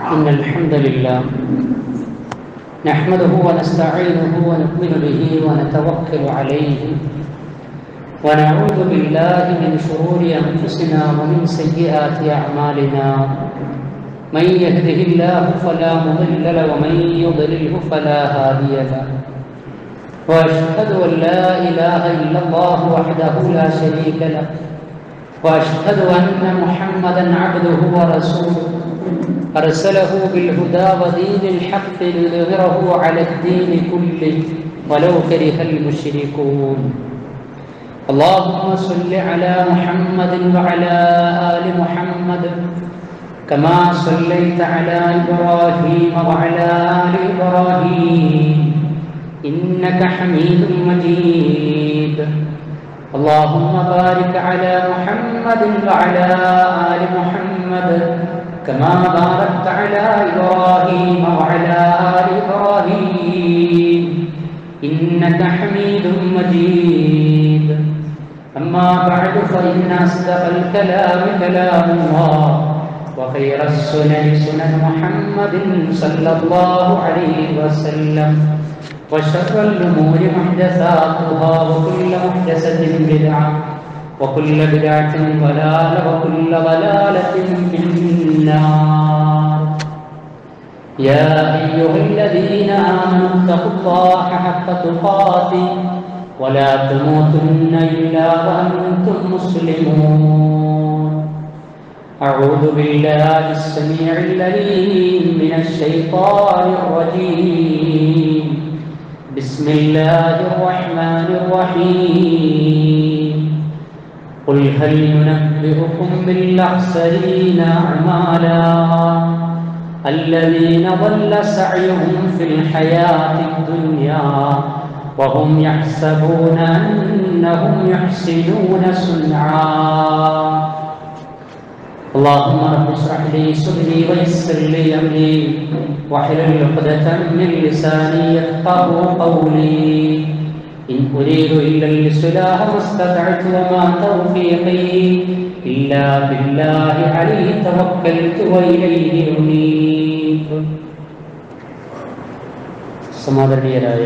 إن الحمد لله نحمده ونستعينه ونؤمن به ونتوكل عليه ونعوذ بالله من شرور أنفسنا ومن سيئات أعمالنا من يهده الله فلا مضل له ومن يضلله فلا هادي له وأشهد أن لا إله إلا الله وحده لا شريك له وأشهد أن محمدا عبده ورسوله أرسله بالهدى ودين الحق ليظهره على الدين كله ولو كره المشركون اللهم صل على محمد وعلى آل محمد كما صليت على إبراهيم وعلى آل إبراهيم إنك حميد مجيد اللهم بارك على محمد وعلى آل محمد كما باركت على إبراهيم وعلى آل إبراهيم إنك حميد مجيد أما بعد فإن أصدق الكلام كلام الله وخير السنن سنن محمد صلى الله عليه وسلم وشر الأمور محدثاتها وكل محدثة بدعة وكل بدعة ضلالة وكل ضلالة في النار يا أيها الذين آمنوا اتقوا الله حق تقاته ولا تموتن إلا وأنتم مسلمون أعوذ بالله السميع العليم من الشيطان الرجيم بسم الله الرحمن الرحيم قل هل ننبئكم بالأخسرين أعمالا الذين ضل سعيهم في الحياة الدنيا وهم يحسبون أنهم يحسنون صنعا اللهم رب اشرح لي صدري ويسر لي امري واحلل عقدة من لساني يفقه قولي ان اريد الا الاصلاح ما استطعت وما توفيقي الا بالله عليه توكلت واليه انيب സമാദരണീയരായ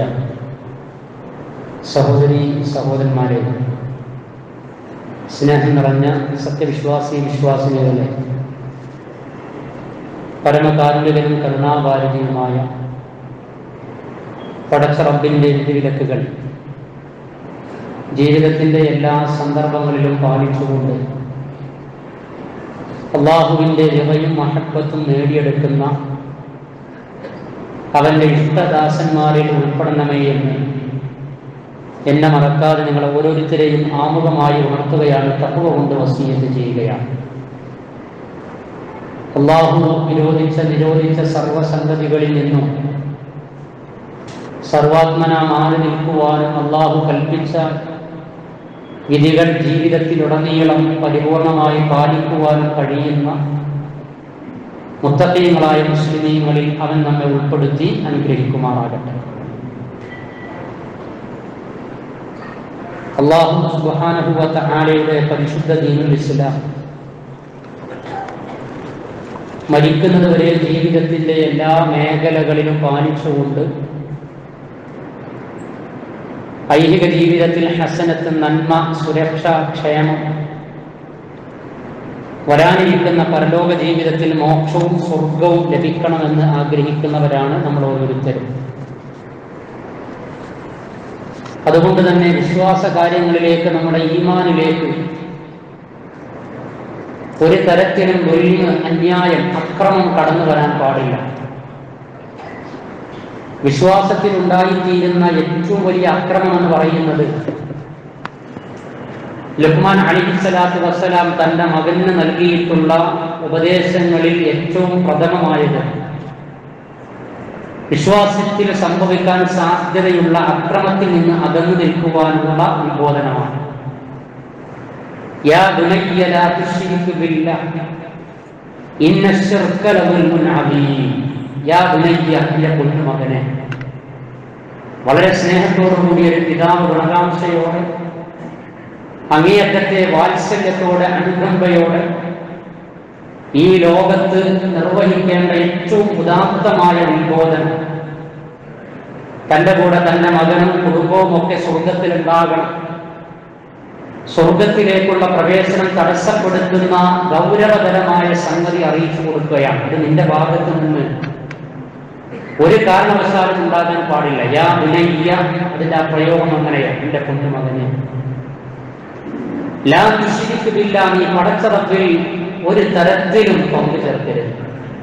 സഹോദരി സഹോദരന്മാരെ സ്നേഹം നിറഞ്ഞ സത്യവിശ്വാസി വിശ്വാസിനികളെ പരമകാരുണികനും കരുണാഭാരതിയുമായ പടച്ച റബ്ബിൻ്റെ വിധിവിലക്കുകൾ ജീവിതത്തിൻ്റെ എല്ലാ സന്ദർഭങ്ങളിലും പാലിച്ചുകൊണ്ട് അള്ളാഹുവിൻ്റെ രവയും മഹത്വത്തും നേടിയെടുക്കുന്ന അവൻ്റെ ഇഷ്ടദാസന്മാരിൽ ഉൾപ്പെടണമേ എന്ന് എന്നെ മറക്കാതെ നിങ്ങൾ ഓരോരുത്തരെയും ആമുഖമായി ഉണർത്തുകയാണ് തത്വ കൊണ്ട് വസീയത്ത് ചെയ്യുകയാണ് അള്ളാഹു വിരോധിച്ച നിരോധിച്ച സർവസംഗതികളിൽ നിന്നും സർവാത്മന മാറി നിൽക്കുവാനും അള്ളാഹു കൽപ്പിച്ച വിധികൾ ജീവിതത്തിലുടനീളം പരിപൂർണമായി പാലിക്കുവാനും കഴിയുന്ന മുത്തക്കീങ്ങളായ മുസ്ലിമീങ്ങളിൽ അവൻ നമ്മെ ഉൾപ്പെടുത്തി അനുഗ്രഹിക്കുമാറാകട്ടെ അള്ളാഹു സുബാനഹുവത്ത ആലയുടെ പരിശുദ്ധ ദീനുൽ ഇസ്ലാം മരിക്കുന്നത് വരെ ജീവിതത്തിൻ്റെ എല്ലാ മേഖലകളിലും പാലിച്ചുകൊണ്ട് ഐഹിക ജീവിതത്തിൽ ഹസനത്ത് നന്മ സുരക്ഷ ക്ഷേമം വരാനിരിക്കുന്ന പരലോക ജീവിതത്തിൽ മോക്ഷവും സ്വർഗവും ലഭിക്കണമെന്ന് ആഗ്രഹിക്കുന്നവരാണ് നമ്മൾ ഓരോരുത്തരും അതുകൊണ്ട് തന്നെ വിശ്വാസ കാര്യങ്ങളിലേക്ക് നമ്മുടെ ഈമാനിലേക്ക് ഒരു തരത്തിലും ദുൽമ് അന്യായം അക്രമം കടന്നു വരാൻ പാടില്ല വിശ്വാസത്തിൽ ഉണ്ടായിത്തീരുന്ന ഏറ്റവും വലിയ അക്രമം എന്ന് പറയുന്നത് ലുഹ്മാൻ അലിസ്വലാത്തു വസ്സലാം തന്റെ മകന് നൽകിയിട്ടുള്ള ഉപദേശങ്ങളിൽ ഏറ്റവും പ്രഥമമായത് വിശ്വാസത്തിൽ സംഭവിക്കാൻ സാധ്യതയുള്ള അക്രമത്തിൽ നിന്ന് അകന്നു നിൽക്കുവാനുള്ള ഉത്ബോധനമാണ് യാ ബുനയ്യ ലാ തുശ്രിക് ബില്ലാഹ് ഇന്ന ശിർക ലദുൽമുൻ അദീം യാ ബുനയ്യ എന്റെ പൊന്നുമകനെ വളരെ സ്നേഹത്തോടു കൂടിയ ഒരു പിതാവ് ഗുണകാംക്ഷയോടെ അങ്ങേയറ്റത്തെ വാത്സല്യത്തോടെ അനുകമ്പയോടെ ഈ ലോകത്ത് നിർവഹിക്കേണ്ട ഏറ്റവും ഉദാത്തമായ ഉത്ബോധനം തന്റെ കൂടെ തന്റെ മകനും കുടുംബവും ഒക്കെ സ്വർഗത്തിലുണ്ടാകണം സ്വർഗത്തിലേക്കുള്ള പ്രവേശനം തടസ്സപ്പെടുത്തുന്ന ഗൗരവതരമായ സംഗതി അറിയിച്ചു കൊടുക്കുകയാണ് ഇത് നിന്റെ ഭാഗത്ത് നിന്ന് ഒരു കാരണവശാലും ഉണ്ടാകാൻ പാടില്ല യാ ഉലയ്യ അതിന്റെ ആ പ്രയോഗം അങ്ങനെയാണ് എന്റെ കുഞ്ഞുമകന് ലാ തുഷിരിക്കില്ല നീ പടച്ചറപ്പിൽ ഒരു തരത്തിലും പങ്കു ചേർക്കരുത്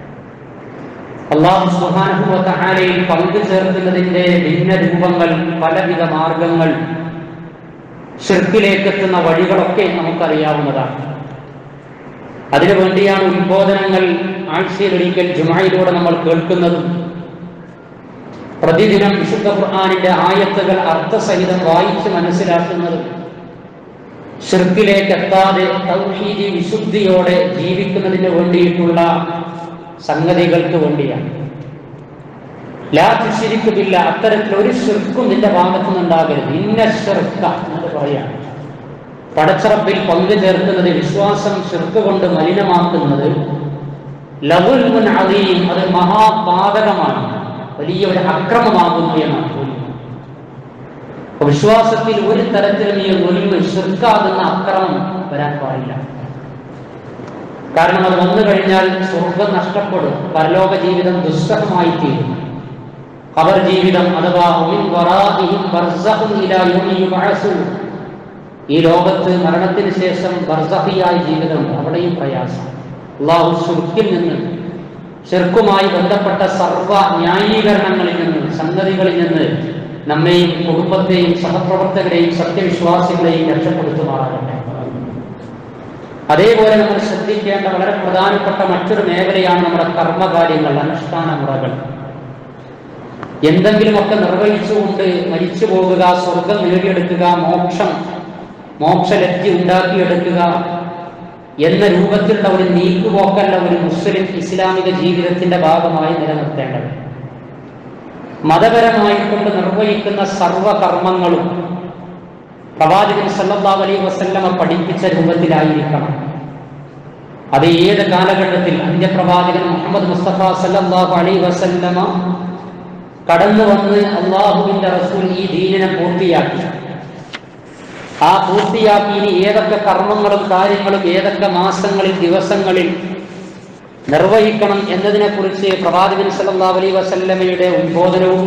അള്ളാഹു സുഹാനുഭവത്താരയിൽ പങ്കു ചേർക്കുന്നതിന്റെ ഭിന്ന രൂപങ്ങൾ പലവിധ മാർഗങ്ങൾ ഷിർക്കിലേക്ക് എത്തുന്ന വഴികളൊക്കെ നമുക്കറിയാവുന്നതാണ് അതിനുവേണ്ടിയാണ് ഉത്ബോധനങ്ങൾ ആഴ്ചയിലൊരിക്കൽ ജുമായിലൂടെ നമ്മൾ കേൾക്കുന്നതും പ്രതിദിനം വിശുദ്ധ ഖുർആാനിന്റെ ആയത്തുകൾ അർത്ഥസഹിതം വായിച്ച് മനസ്സിലാക്കുന്നതും ഷിർക്കിലേക്ക് എത്താതെ തൗഹീദി വിശുദ്ധിയോടെ ജീവിക്കുന്നതിന് വേണ്ടിയിട്ടുള്ള സംഗതികൾക്ക് വേണ്ടിയാണ് ലാ തുശിരിക്കുമില്ല അത്തരത്തിൽ ഒരു ഷിർക്കും നിന്റെ ഭാഗത്തു നിന്നുണ്ടാകരുത് ഇന്ന ഷിർക്ക എന്ന് പറയാണ് പടച്ചറപ്പിൽ പങ്കു ചേർക്കുന്നത് വിശ്വാസം ഷിർക്ക് കൊണ്ട് മലിനമാക്കുന്നത് ലവുൽ മുൻ അദീം അത് മഹാപാതകമാണ് വലിയ ഒരു അക്രമമാകുന്നു എന്നാണ് അപ്പൊ വിശ്വാസത്തിൽ ഒരു തരത്തിലും ഈ ഒലിവ് ഷിർക്കാകുന്ന അക്രമം വരാൻ പാടില്ല കാരണം അത് വന്നു കഴിഞ്ഞാൽ സ്വർഗം നഷ്ടപ്പെടും പരലോക ജീവിതം ദുസ്സഹമായി തീരും ഖബർ ജീവിതം അഥവാ മിൻ വറാഇഹിം ബർസഖുൻ ഇലാ യൗമി യുബ്അസൂൻ ഈ ലോകത്ത് മരണത്തിന് ശേഷം ബർസഹിയായ ജീവിതം അവിടെയും പ്രയാസം അള്ളാഹു ഷിർക്കിൽ നിന്ന് ഷിർക്കുമായി ബന്ധപ്പെട്ട സർവ ന്യായീകരണങ്ങളിൽ നിന്ന് സംഗതികളിൽ നിന്ന് നമ്മെയും കുടുംബത്തെയും സഹപ്രവർത്തകരെയും സത്യവിശ്വാസികളെയും രക്ഷപ്പെടുത്തുമാറാകട്ടെ അതേപോലെ നമ്മൾ ശ്രദ്ധിക്കേണ്ട വളരെ പ്രധാനപ്പെട്ട മറ്റൊരു മേഖലയാണ് നമ്മുടെ കർമ്മകാര്യങ്ങൾ അനുഷ്ഠാന മുറകൾ എന്തെങ്കിലുമൊക്കെ നിർവഹിച്ചുകൊണ്ട് മരിച്ചു പോകുക സ്വർഗം നേടിയെടുക്കുക മോക്ഷം മോക്ഷലബ്ധി ഉണ്ടാക്കിയെടുക്കുക എന്ന രൂപത്തിലുള്ള ഒരു നീക്കുപോക്കല്ല ഒരു മുസ്ലിം ഇസ്ലാമിക ജീവിതത്തിന്റെ ഭാഗമായി നിലനിർത്തേണ്ടത് മതപരമായിക്കൊണ്ട് നിർവഹിക്കുന്ന സർവകർമ്മങ്ങളും പ്രവാചകൻ സല്ലല്ലാഹു അലൈഹി വസല്ലമ പഠിപ്പിച്ച രൂപത്തിലായിരിക്കണം അത് ഏത് കാലഘട്ടത്തിൽ അന്ത്യപ്രവാചകൻ മുഹമ്മദ് മുസ്തഫ സല്ലല്ലാഹു അലൈഹി വസല്ലമ കടന്നു വന്ന് അള്ളാഹുവിന്റെ റസൂൽ ഈ ദീനിനെ പൂർത്തിയാക്കി ആ പൂർത്തിയാക്കി ഇനി ഏതൊക്കെ കർമ്മങ്ങളും കാര്യങ്ങളും ഏതൊക്കെ മാസങ്ങളിൽ ദിവസങ്ങളിൽ നിർവഹിക്കണം എന്നതിനെക്കുറിച്ച് പ്രവാചകൻ സല്ലല്ലാഹു അലൈഹി വസല്ലമയുടെ ഉദ്ബോധനവും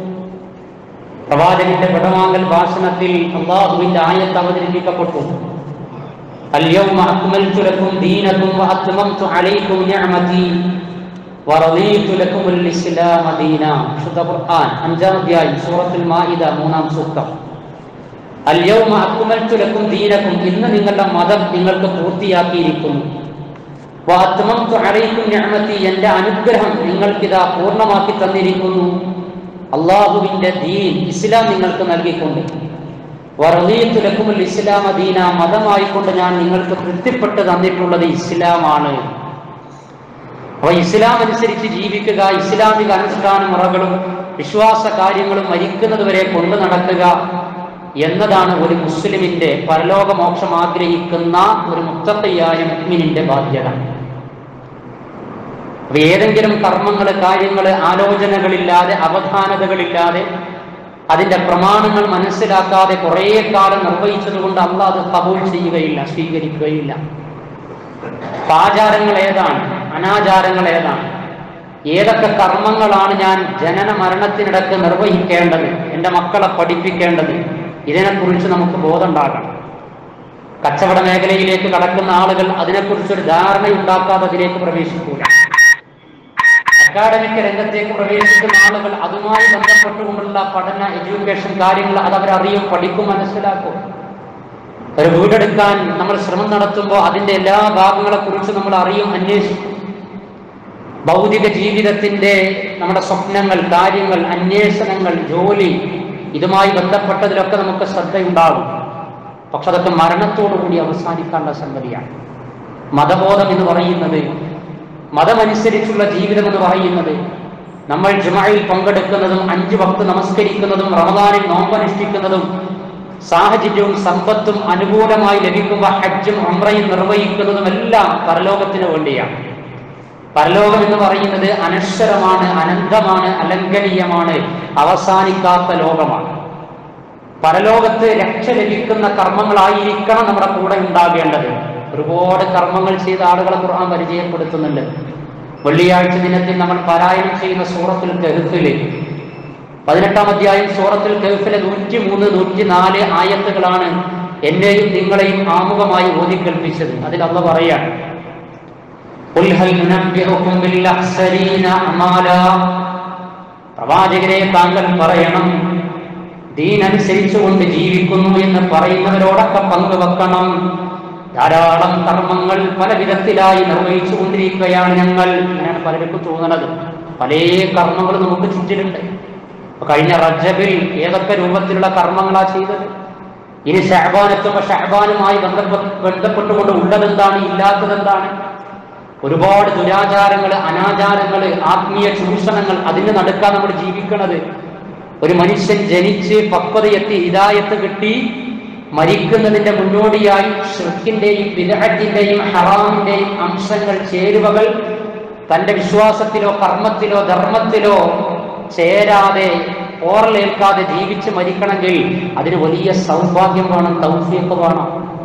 പ്രവാചകന്റെ വിടവാങ്ങൽ ഭാഷണത്തിൽ അള്ളാഹുവിന്റെ ആയത്ത് അവതരിപ്പിക്കപ്പെട്ടു اليوم أكملت لكم دينكم وأتممت عليكم نعمتي ورضيت لكم الإسلام دينا വിശുദ്ധ ഖുർആൻ അഞ്ചാം അധ്യായം സൂറത്തുൽ മാഇദ മൂന്നാം സൂക്തം അല്യൗമ അക്മൽതു ലക്കും ദീനക്കും ഇന്ന് നിങ്ങളുടെ മതം നിങ്ങൾക്ക് പൂർത്തിയാക്കിയിരിക്കുന്നു വാത്മംതു അലൈക്കും നിഅമതി എന്റെ അനുഗ്രഹം നിങ്ങൾക്കിതാ പൂർണ്ണമാക്കി തന്നിരിക്കുന്നു അള്ളാഹുവിന്റെ ദീൻ ഇസ്ലാം നിങ്ങൾക്ക് നൽകിക്കൊണ്ട് വറദീതു ലക്കുമുൽ ഇസ്ലാമ ദീന മതമായിക്കൊണ്ട് ഞാൻ നിങ്ങൾക്ക് തൃപ്തിപ്പെട്ട് തന്നിട്ടുള്ളത് ഇസ്ലാമാണ് അപ്പൊ ഇസ്ലാം അനുസരിച്ച് ജീവിക്കുക ഇസ്ലാമിക അനുഷ്ഠാന മുറകളും വിശ്വാസ കാര്യങ്ങളും മരിക്കുന്നത് വരെ കൊണ്ടു നടക്കുക എന്നതാണ് ഒരു മുസ്ലിമിന്റെ പരലോകമോക്ഷം ആഗ്രഹിക്കുന്ന ഒരു മുത്തത്തയ്യായ മുഗ്മിനിന്റെ ബാധ്യത അപ്പൊ ഏതെങ്കിലും കർമ്മങ്ങൾ കാര്യങ്ങൾ ആലോചനകളില്ലാതെ അവധാനതകളില്ലാതെ അതിന്റെ പ്രമാണങ്ങൾ മനസ്സിലാക്കാതെ കുറേ കാലം നിർവഹിച്ചതുകൊണ്ട് അല്ല അത് കബൂൾ ചെയ്യുകയില്ല സ്വീകരിക്കുകയില്ല അപ്പൊ ആചാരങ്ങൾ ഏതാണ് അനാചാരങ്ങൾ ഏതാണ് ഏതൊക്കെ കർമ്മങ്ങളാണ് ഞാൻ ജനന മരണത്തിനിടക്ക് നിർവഹിക്കേണ്ടത് എൻ്റെ മക്കളെ പഠിപ്പിക്കേണ്ടത് ഇതിനെക്കുറിച്ച് നമുക്ക് ബോധമുണ്ടാകണം കച്ചവട മേഖലയിലേക്ക് കടക്കുന്ന ആളുകൾ അതിനെക്കുറിച്ചൊരു ധാരണയുണ്ടാക്കാതെ അതിലേക്ക് പ്രവേശിക്കൂല അക്കാഡമിക് രംഗത്തേക്ക് പ്രവേശിക്കുന്ന ആളുകൾ അതുമായി ബന്ധപ്പെട്ടുകൊണ്ടുള്ള പഠന എഡ്യൂക്കേഷൻ കാര്യങ്ങൾ അത് അവരറിയും പഠിക്കും മനസ്സിലാക്കും ഒരു വീടെടുക്കാൻ നമ്മൾ ശ്രമം നടത്തുമ്പോൾ അതിന്റെ എല്ലാ ഭാഗങ്ങളെ കുറിച്ച് നമ്മൾ അറിയും അന്വേഷിക്കും ഭൗതിക ജീവിതത്തിന്റെ നമ്മുടെ സ്വപ്നങ്ങൾ കാര്യങ്ങൾ അന്വേഷണങ്ങൾ ജോലി ഇതുമായി ബന്ധപ്പെട്ടതിലൊക്കെ നമുക്ക് ശ്രദ്ധയുണ്ടാകും പക്ഷെ അതൊക്കെ മരണത്തോടുകൂടി അവസാനിക്കാനുള്ള സംഗതിയാണ് മതബോധം എന്ന് പറയുന്നത് മതമനുസരിച്ചുള്ള ജീവിതം എന്ന് പറയുന്നത് നമ്മൾ ജുമായിൽ പങ്കെടുക്കുന്നതും അഞ്ച് ഭക്ത് നമസ്കരിക്കുന്നതും റമദാനിൽ നോമ്പനുഷ്ഠിക്കുന്നതും സാഹചര്യവും സമ്പത്തും അനുകൂലമായി ലഭിക്കുമ്പോൾ ഹജ്ജും ഉംറയും നിർവഹിക്കുന്നതും എല്ലാം പരലോകത്തിന് വേണ്ടിയാണ് പരലോകം എന്ന് പറയുന്നത് അനശ്വരമാണ് അനന്തമാണ് അലംഘനീയമാണ് അവസാനിക്കാത്ത ലോകമാണ് പരലോകത്ത് രക്ഷ ലഭിക്കുന്ന കർമ്മങ്ങളായിരിക്കണം നമ്മുടെ കൂടെ ഉണ്ടാകേണ്ടത് ഒരുപാട് കർമ്മങ്ങൾ ചെയ്ത ആളുകളെ ഖുർആൻ പരിചയപ്പെടുത്തുന്നുണ്ട് വെള്ളിയാഴ്ച ദിനത്തിൽ നമ്മൾ പാരായണം ചെയ്യുന്ന സൂറത്തുൽ കഹഫില് പതിനെട്ടാം അധ്യായം സൂറത്തുൽ കഹഫിലെ നൂറ്റി മൂന്ന് നൂറ്റി നാല് ആയത്തുകളാണ് എന്നെയും നിങ്ങളെയും ആമുഖമായി ഓതിക്കൽപ്പിച്ചത് അതിൽ അള്ള പറയാൻ قل هل ننبئكم بالأخسرين أعمالا പ്രവാചകരെ താങ്കൾ പറയണം ദീനനുസരിച്ചുകൊണ്ട് ജീവിക്കുന്നു എന്ന് പറയുന്നവരോടൊക്കെ പങ്കുവെക്കണം ധാരാളം കർമ്മങ്ങൾ പല വിധത്തിലായി നിർവഹിച്ചു കൊണ്ടിരിക്കുകയാണ് ഞങ്ങൾ ഇങ്ങനെയാണ് പലർക്കും തോന്നുന്നത് പല കർമ്മങ്ങളും നമുക്ക് ചുറ്റിലുണ്ട് ഇപ്പൊ കഴിഞ്ഞ റജബിൽ ഏതൊക്കെ രൂപത്തിലുള്ള കർമ്മങ്ങളാ ചെയ്തത് ഇനി ഷഹബാൻ എത്തുമ്പോൾ ഷഹബാനുമായി ബന്ധപ്പെട്ട് ബന്ധപ്പെട്ടുകൊണ്ട് ഉള്ളതെന്താണ് ഇല്ലാത്തതെന്താണ് ഒരുപാട് ദുരാചാരങ്ങൾ അനാചാരങ്ങൾ ആത്മീയ ചൂഷണങ്ങൾ അതിന് നടുക്കാൻ നമ്മൾ ജീവിക്കണത് ഒരു മനുഷ്യൻ ജനിച്ച് പക്വതയെത്തി ഹിദായത്ത് കിട്ടി മരിക്കുന്നതിന്റെ മുന്നോടിയായി ഷിർക്കിന്റെയും വിദഹത്തിന്റെയും ഹറാമിന്റെയും അംശങ്ങൾ ചേരുവകൾ തന്റെ വിശ്വാസത്തിലോ കർമ്മത്തിലോ ധർമ്മത്തിലോ ചേരാതെ ഓറലേൽക്കാതെ ജീവിച്ച് മരിക്കണമെങ്കിൽ അതിന് വലിയ സൗഭാഗ്യം വേണം തൗഫീഖ് വേണം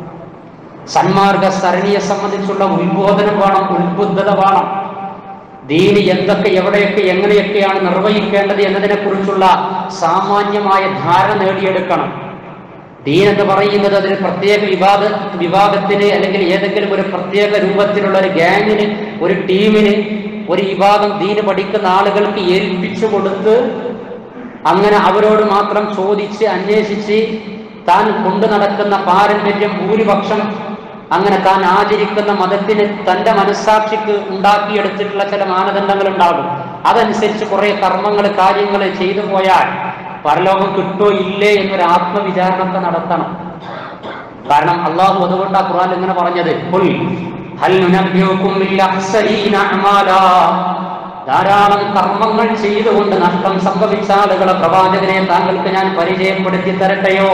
സന്മാർഗ സരണിയെ സംബന്ധിച്ചുള്ള ഉത്ബോധനം വേണം ഉത്ബുദ്ധത വേണം ദീന് എന്തൊക്കെ എവിടെയൊക്കെ എങ്ങനെയൊക്കെയാണ് നിർവഹിക്കേണ്ടത് എന്നതിനെ കുറിച്ചുള്ള സാമാന്യമായ ധാരണ നേടിയെടുക്കണം ദീൻ എന്ന് പറയുന്നത് അതിന് പ്രത്യേക വിഭാഗ വിഭാഗത്തിന് അല്ലെങ്കിൽ ഏതെങ്കിലും ഒരു പ്രത്യേക രൂപത്തിലുള്ള ഒരു ഗ്യാങ്ങിന് ഒരു ടീമിന് ഒരു വിഭാഗം ദീന് പഠിക്കുന്ന ആളുകൾക്ക് ഏൽപ്പിച്ചു കൊടുത്ത് അങ്ങനെ അവരോട് മാത്രം ചോദിച്ച് അന്വേഷിച്ച് താൻ കൊണ്ടു നടക്കുന്ന പാരമ്പര്യം ഭൂരിപക്ഷം അങ്ങനെ താൻ ആചരിക്കുന്ന മതത്തിന് തന്റെ മനസ്സാക്ഷിക്ക് ഉണ്ടാക്കിയെടുത്തിട്ടുള്ള ചില മാനദണ്ഡങ്ങൾ ഉണ്ടാകും അതനുസരിച്ച് കുറെ കർമ്മങ്ങൾ കാര്യങ്ങൾ ചെയ്തു പോയാൽ പരലോകം കിട്ടോ ഇല്ലേ എന്നൊരു ആത്മവിചാരണത്തെ നടത്തണം കാരണം അള്ളാഹു അതുകൊണ്ട് ആ ഖുർആൻ ഇങ്ങനെ പറഞ്ഞത് "ഖുൽ ഹൽ നുനബ്ബിഉകും ബിൽ അഖ്സരീന അഅമാലാ?" ധാരാളം കർമ്മങ്ങൾ ചെയ്തുകൊണ്ട് നഷ്ടം സംഭവിച്ച ആളുകളെ പ്രവാചകനെ താങ്കൾക്ക് ഞാൻ പരിചയപ്പെടുത്തി തരട്ടെയോ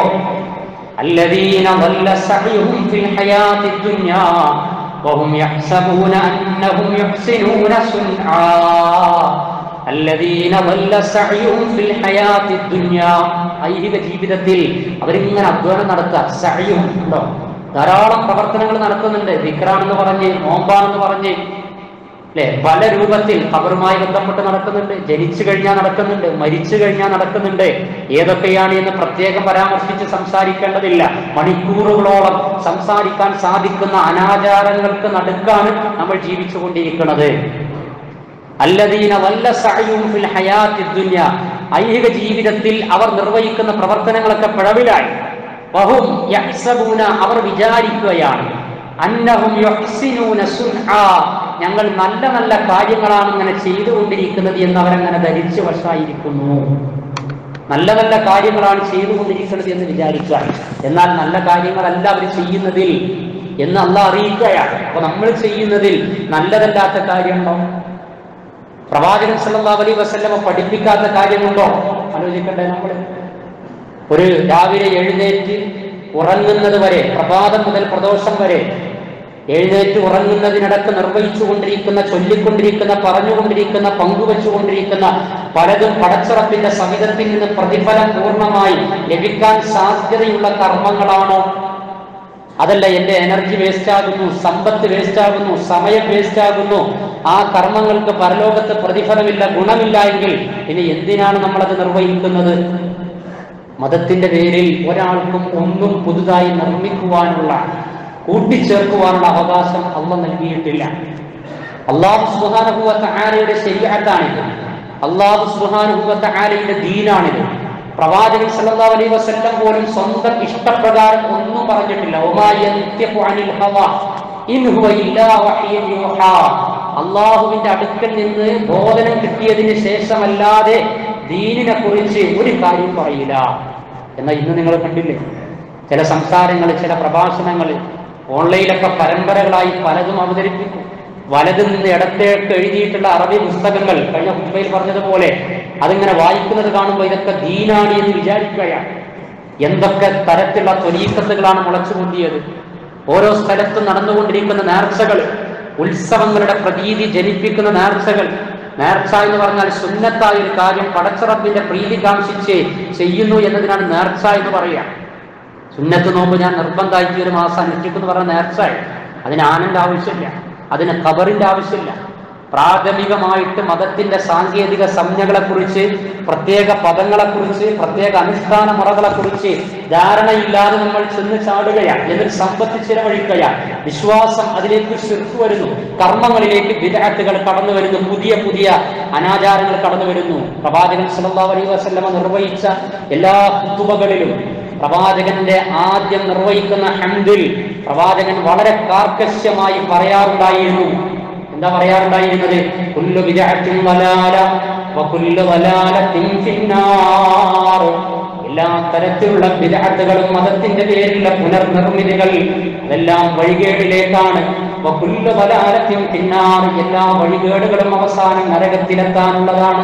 الذين ضل سعيهم في الحياة الدنيا وهم يحسبون أنهم يحسنون صنعا الذين ضل سعيهم في الحياة الدنيا ഐഹിക ജീവിതത്തിൽ അവരിങ്ങനെ അധ്വാനം നടത്തുക സഹയും ഉണ്ടോ ധാരാളം പ്രവർത്തനങ്ങൾ നടത്തുന്നുണ്ട് വിക്രാണെന്ന് പറഞ്ഞ് നോമ്പാണെന്ന് പറഞ്ഞ് അല്ലെ പല രൂപത്തിൽ ഖബറുമായി ബന്ധപ്പെട്ട് നടക്കുന്നുണ്ട് ജനിച്ചു കഴിഞ്ഞാൽ നടക്കുന്നുണ്ട് മരിച്ചു കഴിഞ്ഞാൽ നടക്കുന്നുണ്ട് ഏതൊക്കെയാണ് എന്ന് പ്രത്യേകം പരാമർശിച്ച് സംസാരിക്കേണ്ടതില്ല മണിക്കൂറുകളോളം സംസാരിക്കാൻ സാധിക്കുന്ന അനാചാരങ്ങൾക്ക് നടുക്കാണ് നമ്മൾ ജീവിച്ചുകൊണ്ടിരിക്കുന്നത് അല്ലദീന വല്ല സഅയും ഫിൽ ഹയാത്തി ദുനിയ ഐഹിക ജീവിതത്തിൽ അവർ നിർവഹിക്കുന്ന പ്രവർത്തനങ്ങളൊക്കെ പിഴവിലായി വഹും യഹ്സബൂന അവർ വിചാരിക്കുകയാണ് അന്നഹും യുഹ്സിനൂന സുൻആ ഞങ്ങൾ നല്ല നല്ല കാര്യങ്ങളാണ് ഇങ്ങനെ ചെയ്തുകൊണ്ടിരിക്കുന്നത് എന്ന് അവരങ്ങനെ ധരിച്ചു വശായിരിക്കുന്നു നല്ല നല്ല കാര്യങ്ങളാണ് ചെയ്തുകൊണ്ടിരിക്കുന്നത് എന്ന് വിചാരിക്കുക എന്നാൽ നല്ല കാര്യങ്ങളല്ല അവർ ചെയ്യുന്നതിൽ എന്ന് അല്ല അറിയിക്കുകയാണ് അപ്പൊ നമ്മൾ ചെയ്യുന്നതിൽ നല്ലതല്ലാത്ത കാര്യമുണ്ടോ പ്രവാചകൻ സല്ലല്ലാഹു അലൈഹി വസല്ലമ പഠിപ്പിക്കാത്ത കാര്യമുണ്ടോ ആലോചിക്കണ്ടേ നമ്മൾ ഒരു രാവിലെ എഴുന്നേറ്റ് ഉറങ്ങുന്നത് വരെ പ്രഭാതം മുതൽ പ്രദോഷം വരെ എഴുന്നേറ്റ് ഉറങ്ങുന്നതിനിടക്ക് നിർവഹിച്ചു കൊണ്ടിരിക്കുന്ന ചൊല്ലിക്കൊണ്ടിരിക്കുന്ന പറഞ്ഞുകൊണ്ടിരിക്കുന്ന പങ്കുവെച്ചുകൊണ്ടിരിക്കുന്ന പലതും പടച്ചുറപ്പിന്റെ സമിതത്തിൽ നിന്ന് പ്രതിഫലം പൂർണ്ണമായി ലഭിക്കാൻ സാധ്യതയുള്ള കർമ്മങ്ങളാണോ അതല്ല എന്റെ എനർജി വേസ്റ്റ് ആകുന്നു സമ്പത്ത് വേസ്റ്റ് ആകുന്നു സമയം വേസ്റ്റ് ആകുന്നു ആ കർമ്മങ്ങൾക്ക് പരലോകത്ത് പ്രതിഫലമില്ല ഗുണമില്ല എങ്കിൽ ഇനി എന്തിനാണ് നമ്മളത് നിർവഹിക്കുന്നത് മതത്തിന്റെ പേരിൽ ഒരാൾക്കും ഒന്നും പുതുതായി നിർമ്മിക്കുവാനുള്ള കൂട്ടിച്ചേർക്കുവാനുള്ള അവകാശം അള്ള നൽകിയിട്ടില്ല അള്ളാഹു സുഹാനുഭവത്തെ ആലയുടെ ശരിയാത്താണിത് അള്ളാഹു സുഹാനുഭവത്തെ ആലയുടെ ദീനാണിത് പ്രവാചകൻ സല്ലല്ലാഹു അലൈഹി വസല്ലം പോലും സ്വന്തം ഇഷ്ടപ്രകാരം ഒന്നും പറഞ്ഞിട്ടില്ല ഒമാ യന്തിഖു അനിൽ ഹവാ ഇൻ ഹുവ ഇല്ലാ വഹ്യുൻ യൂഹാ അള്ളാഹുവിന്റെ അടുക്കൽ നിന്ന് ബോധനം കിട്ടിയതിന് ശേഷമല്ലാതെ ദീനിനെ കുറിച്ച് ഒരു കാര്യം പറയില്ല എന്നാൽ ഇന്ന് നിങ്ങൾ കണ്ടില്ലേ ചില സംസാരങ്ങൾ ചില പ്രഭാഷണങ്ങൾ ഓൺലൈനിലൊക്കെ പരമ്പരകളായി പലതും അവതരിപ്പിക്കും വലതിൽ നിന്ന് ഇടത്തേക്ക് എഴുതിയിട്ടുള്ള അറബി പുസ്തകങ്ങൾ കഴിഞ്ഞ കുമ്പയിൽ പറഞ്ഞതുപോലെ അതിങ്ങനെ വായിക്കുന്നത് കാണുമ്പോൾ ഇതൊക്കെ ദീനാണ് എന്ന് വിചാരിക്കുകയാണ് എന്തൊക്കെ തരത്തിലുള്ള ത്വരീക്കത്തുകളാണ് മുളച്ചു പൊന്തിയത് ഓരോ സ്ഥലത്തും നടന്നുകൊണ്ടിരിക്കുന്ന നേർച്ചകൾ ഉത്സവങ്ങളുടെ പ്രതീതി ജനിപ്പിക്കുന്ന നേർച്ചകൾ നേർച്ച എന്ന് പറഞ്ഞാൽ സുന്നത്തായ ഒരു കാര്യം പടച്ചറബിന്റെ പ്രീതി കാംക്ഷിച്ച് ചെയ്യുന്നു എന്നതിനാണ് നേർച്ച എന്ന് പറയുക സുന്നത്ത് നോമ്പ് ഞാൻ നിർബന്ധമായിട്ട് ഒരു മാസം അനുഷ്ഠിക്കുന്നു പറഞ്ഞ നേർച്ചയായി അതിന് ആനന്ദ ആവശ്യമില്ല അതിന് ഖബറിന്റെ ആവശ്യമില്ല പ്രാഥമികമായിട്ട് മതത്തിന്റെ സാങ്കേതിക സംജ്ഞകളെക്കുറിച്ച് പ്രത്യേക പദങ്ങളെക്കുറിച്ച് പ്രത്യേക അനുഷ്ഠാന മുറകളെക്കുറിച്ച് ധാരണയില്ലാതെ നമ്മൾ ചെന്ന് ചാടുകയാണ് എന്നിട്ട് സമ്പത്ത് ചിലവഴിക്കുകയാണ് വിശ്വാസം അതിലേക്ക് ശിർക്ക് വരുന്നു കർമ്മങ്ങളിലേക്ക് വിദഗ്ധകൾ കടന്നു വരുന്നു പുതിയ പുതിയ അനാചാരങ്ങൾ കടന്നു വരുന്നു പ്രവാചകൻ സല്ലല്ലാഹു അലൈഹി വസല്ലമ നിർവഹിച്ച എല്ലാ കുത്തുബകളിലും പ്രവാചകന്റെ ആദ്യം നിർവഹിക്കുന്ന ഹംദിൽ പ്രവാചകൻ വളരെ കാർക്കശ്യമായി പറയാറുണ്ടായിരുന്നു എന്താ പറയാറുണ്ടായിരുന്നത് കുല്ലു ബിദഅത്തിൻ വലാല വകുല്ലു വലാലത്തിൻ ഫിന്നാർ എല്ലാ തരത്തിലുള്ള ബിദഅത്തുകളും മതത്തിന്റെ പേരിലുള്ള പുനർനിർമ്മിതികൾ അതെല്ലാം വഴികേടിലേക്കാണ് വകുല്ലു വലാലത്തിൻ ഫിന്നാർ എല്ലാ വഴികേടുകളും അവസാനം നരകത്തിലെത്താനുള്ളതാണ്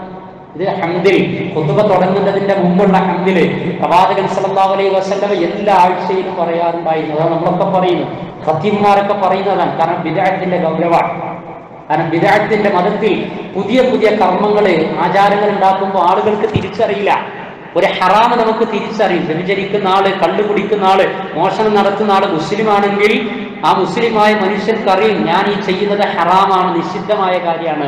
ഇത് ഹംദിൽ കുത്തുബ തുടങ്ങുന്നതിന്റെ മുമ്പുള്ള ഹംദില് പ്രവാചകൻ സല്ലല്ലാഹു അലൈഹി വസല്ലമ എല്ലാ ആഴ്ചയിലും പറയാറുണ്ടായിരുന്നു അതാണ് നമ്മളൊക്കെ പറയുന്നു സത്യന്മാരൊക്കെ പറയുന്നതാണ് കാരണം ബിദാത്തിന്റെ ഗൗരവമാണ് കാരണം ബിദാത്തിന്റെ മതത്തിൽ പുതിയ പുതിയ കർമ്മങ്ങള് ആചാരങ്ങൾ ഉണ്ടാക്കുമ്പോൾ ആളുകൾക്ക് തിരിച്ചറിയില്ല ഒരു ഹറാമ് നമുക്ക് തിരിച്ചറിയും വ്യഭിചരിക്കുന്ന ആള് കള്ളു കുടിക്കുന്ന ആള് മോഷണം നടത്തുന്ന ആള് മുസ്ലിം ആണെങ്കിൽ ആ മുസ്ലിമായ മനുഷ്യർക്കറിയും ഞാൻ ഈ ചെയ്യുന്നത് ഹറാമാണ് നിഷിദ്ധമായ കാര്യമാണ്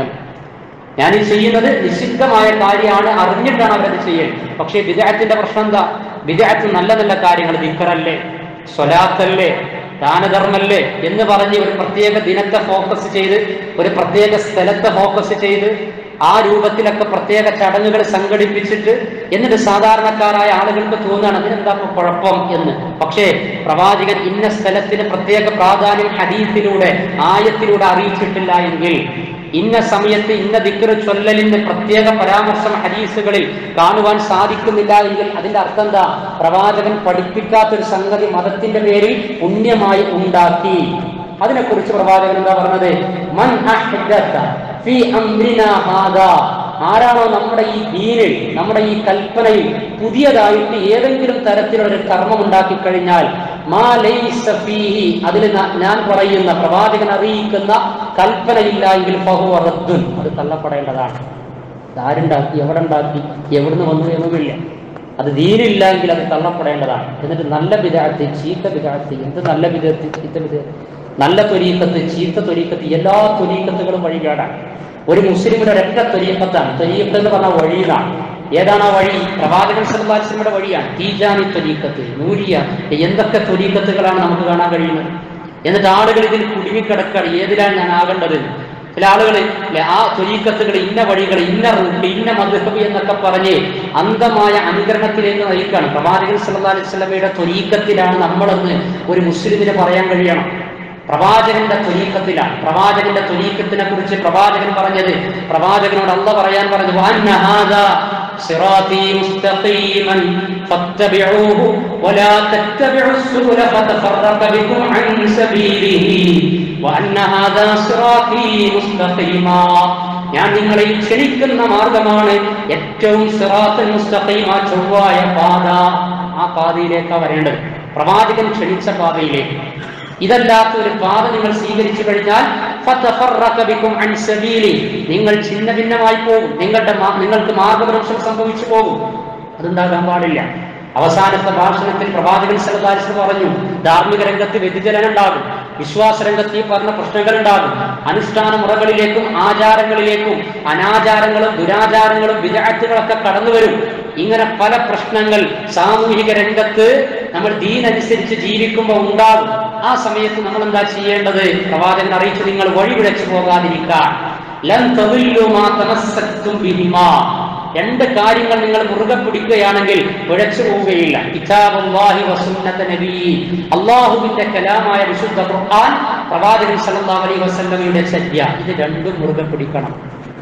ഞാൻ ഈ ചെയ്യുന്നത് നിഷിദ്ധമായ കാര്യമാണ് അറിഞ്ഞിട്ടാണ് അവരത് ചെയ്യൽ പക്ഷേ വിദേഹത്തിന്റെ പ്രശ്നം എന്താ വിദേഹത്ത് നല്ല നല്ല കാര്യങ്ങൾ ദിക്കറല്ലേ സ്വലാത്തല്ലേ ദാനധർമ്മല്ലേ എന്ന് പറഞ്ഞ് ഒരു പ്രത്യേക ദിനത്തെ ഫോക്കസ് ചെയ്ത് ഒരു പ്രത്യേക സ്ഥലത്തെ ഫോക്കസ് ചെയ്ത് ആ രൂപത്തിലൊക്കെ പ്രത്യേക ചടങ്ങുകൾ സംഘടിപ്പിച്ചിട്ട് എന്നിട്ട് സാധാരണക്കാരായ ആളുകൾക്ക് തോന്നുകയാണ് അതിനെന്താ ഇപ്പൊ കുഴപ്പം എന്ന് പക്ഷേ പ്രവാചകൻ ഇന്ന സ്ഥലത്തിന് പ്രത്യേക പ്രാധാന്യം ഹദീസിലൂടെ ആയത്തിലൂടെ അറിയിച്ചിട്ടില്ല എങ്കിൽ ഇന്ന സമയത്ത് ഇന്ന ദിക്കറ് ചൊല്ലലിന് പ്രത്യേക പരാമർശം ഹദീസുകളിൽ കാണുവാൻ സാധിക്കുന്നില്ല എങ്കിൽ അതിന്റെ അർത്ഥം എന്താ പ്രവാചകൻ പഠിപ്പിക്കാത്തൊരു സംഗതി മതത്തിന്റെ പേരിൽ പുണ്യമായി ഉണ്ടാക്കി അതിനെക്കുറിച്ച് പ്രവാചകൻ എന്താ പറഞ്ഞത് മൻ അഹ്ദത്ത ഫീ അംരിനാ ഹാദാ ആരാണോ നമ്മുടെ ഈ ദീനിൽ നമ്മുടെ ഈ കൽപ്പനയിൽ പുതിയതായിട്ട് ഏതെങ്കിലും തരത്തിലുള്ള ഒരു കർമ്മം ഉണ്ടാക്കി കഴിഞ്ഞാൽ മാ ലൈസ ഫീഹി അതിൽ ന- ഞാൻ പറയുന്ന പ്രവാചകൻ അറിയിക്കുന്ന കൽപ്പനയില്ല എങ്കിൽ ഫഹുവ റദ്ദുൻ അത് തള്ളപ്പെടേണ്ടതാണ് ആരുണ്ടാക്കി എവിടെ ഉണ്ടാക്കി എവിടുന്ന് വന്നു എന്നുമില്ല അത് ദീനില്ല എങ്കിൽ അത് തള്ളപ്പെടേണ്ടതാണ് എന്നിട്ട് നല്ല വിദാർത്ഥി ചീത്ത വിദാർത്ഥി എന്ത് നല്ല വിദഗ്ധി ചീത്ത വിദഗ്ധി നല്ല തൊരീക്കത്ത് ചീത്ത തൊരീക്കത്ത് എല്ലാ തൊരീക്കത്തുകളും വഴികേടാണ് ഒരു മുസ്ലിമിന്റെ ഒരൊറ്റ തൊരീക്കത്താണ് തൊരീക്കത്ത് എന്ന് പറഞ്ഞ വഴിയിലാണ് ഏതാണ് ആ വഴി പ്രവാചകൻ സല്ലാസ്ലമിയുടെ വഴിയാണ് തീജാനി തൊരീക്കത്ത് നൂരിയ എന്തൊക്കെ തൊരീക്കത്തുകളാണ് നമുക്ക് കാണാൻ കഴിയുന്നത് എന്നിട്ട് ആളുകൾ ഇതിൽ കുടുങ്ങിക്കിടക്കാണ് ഏതിലാണ് ഞാൻ ആകേണ്ടത് ചില ആളുകൾ ആ തൊരീക്കത്തുകൾ ഇന്ന വഴികൾ ഇന്ന റൂട്ട് ഇന്ന മധുഹബ് എന്നൊക്കെ പറഞ്ഞ് അന്ധമായ അനുകരണത്തിലേക്ക് നയിക്കുകയാണ് പ്രവാചകൻ സല്ലല്ലാഹു അലൈഹി വസല്ലമയുടെ തൊരീക്കത്തിലാണ് നമ്മളെന്ന് ഒരു മുസ്ലിമിന് പറയാൻ കഴിയണം പ്രവാചകന്റെ ത്വരീക്കത്തിലാണ് പ്രവാചകന്റെ ത്വരീക്കത്തിനെ കുറിച്ച് പ്രവാചകൻ പറഞ്ഞത് പ്രവാചകനോട് അല്ല പറയാൻ പറഞ്ഞു "വഅന്ന ഹാദാ സിറാത്തീ മുസ്തഖീമൻ ഫത്തബിഊഹു വലാ തത്തബിഉസ് സുബുല ഫതഫറഖ ബികും അൻ സബീലിഹി വഅന്ന ഹാദാ സിറാത്തീ മുസ്തഖീമാ ഞാൻ നിങ്ങളെ ഈ ക്ഷണിക്കുന്ന മാർഗമാണ് ഏറ്റവും സിറാത്തുൽ മുസ്തഖീം ആ ചൊവ്വായ പാത ആ പാതയിലേക്കാ വരേണ്ടത് പ്രവാചകൻ ക്ഷണിച്ച പാതയിലേക്ക് ഇതല്ലാത്ത ഒരു പാത നിങ്ങൾ സ്വീകരിച്ചു കഴിഞ്ഞാൽ ഫതഫറഖ ബികും അൻ സബീലി നിങ്ങൾ ഛിന്ന ഭിന്നമായി പോകും നിങ്ങളുടെ മാ- നിങ്ങൾക്ക് മാർഗഭ്രംശം സംഭവിച്ചു പോകും അതുണ്ടാകാൻ പാടില്ല അവസാനത്തെ ഭാഷണത്തിൽ പ്രവാചകൻ സലദാരിസ് പറഞ്ഞു ധാർമ്മിക രംഗത്ത് വ്യതിചലനം ഉണ്ടാകും വിശ്വാസ രംഗത്ത് ഈ പറഞ്ഞ പ്രശ്നങ്ങൾ ഉണ്ടാകും അനുഷ്ഠാന മുറകളിലേക്കും ആചാരങ്ങളിലേക്കും അനാചാരങ്ങളും ദുരാചാരങ്ങളും വിദഗ്ധകളൊക്കെ കടന്നു വരും ഇങ്ങനെ പല പ്രശ്നങ്ങൾ സാമൂഹിക രംഗത്ത് നമ്മൾ ദീനനുസരിച്ച് ജീവിക്കുമ്പോൾ ഉണ്ടാകും ആ സമയത്ത് നമ്മൾ എന്താ ചെയ്യേണ്ടത് പ്രവാചകൻ അറിയിച്ചു നിങ്ങൾ വഴി വിളച്ചു പോകാതിരിക്കാൻ ലൻ തദില്ലു മാ തമസ്സക്തും ബിഹിമാ രണ്ട് കാര്യങ്ങൾ നിങ്ങൾ മുറുകെ പിടിക്കുകയാണെങ്കിൽ പിഴച്ചു പോവുകയില്ല കിതാബുല്ലാഹി വസുന്നത നബി അള്ളാഹുവിന്റെ കലാമായ വിശുദ്ധ ഖുർആൻ പ്രവാചകൻ സല്ലല്ലാഹു അലൈഹി വസല്ലമയുടെ ചര്യ ഇത് രണ്ടും മുറുകെ പിടിക്കണം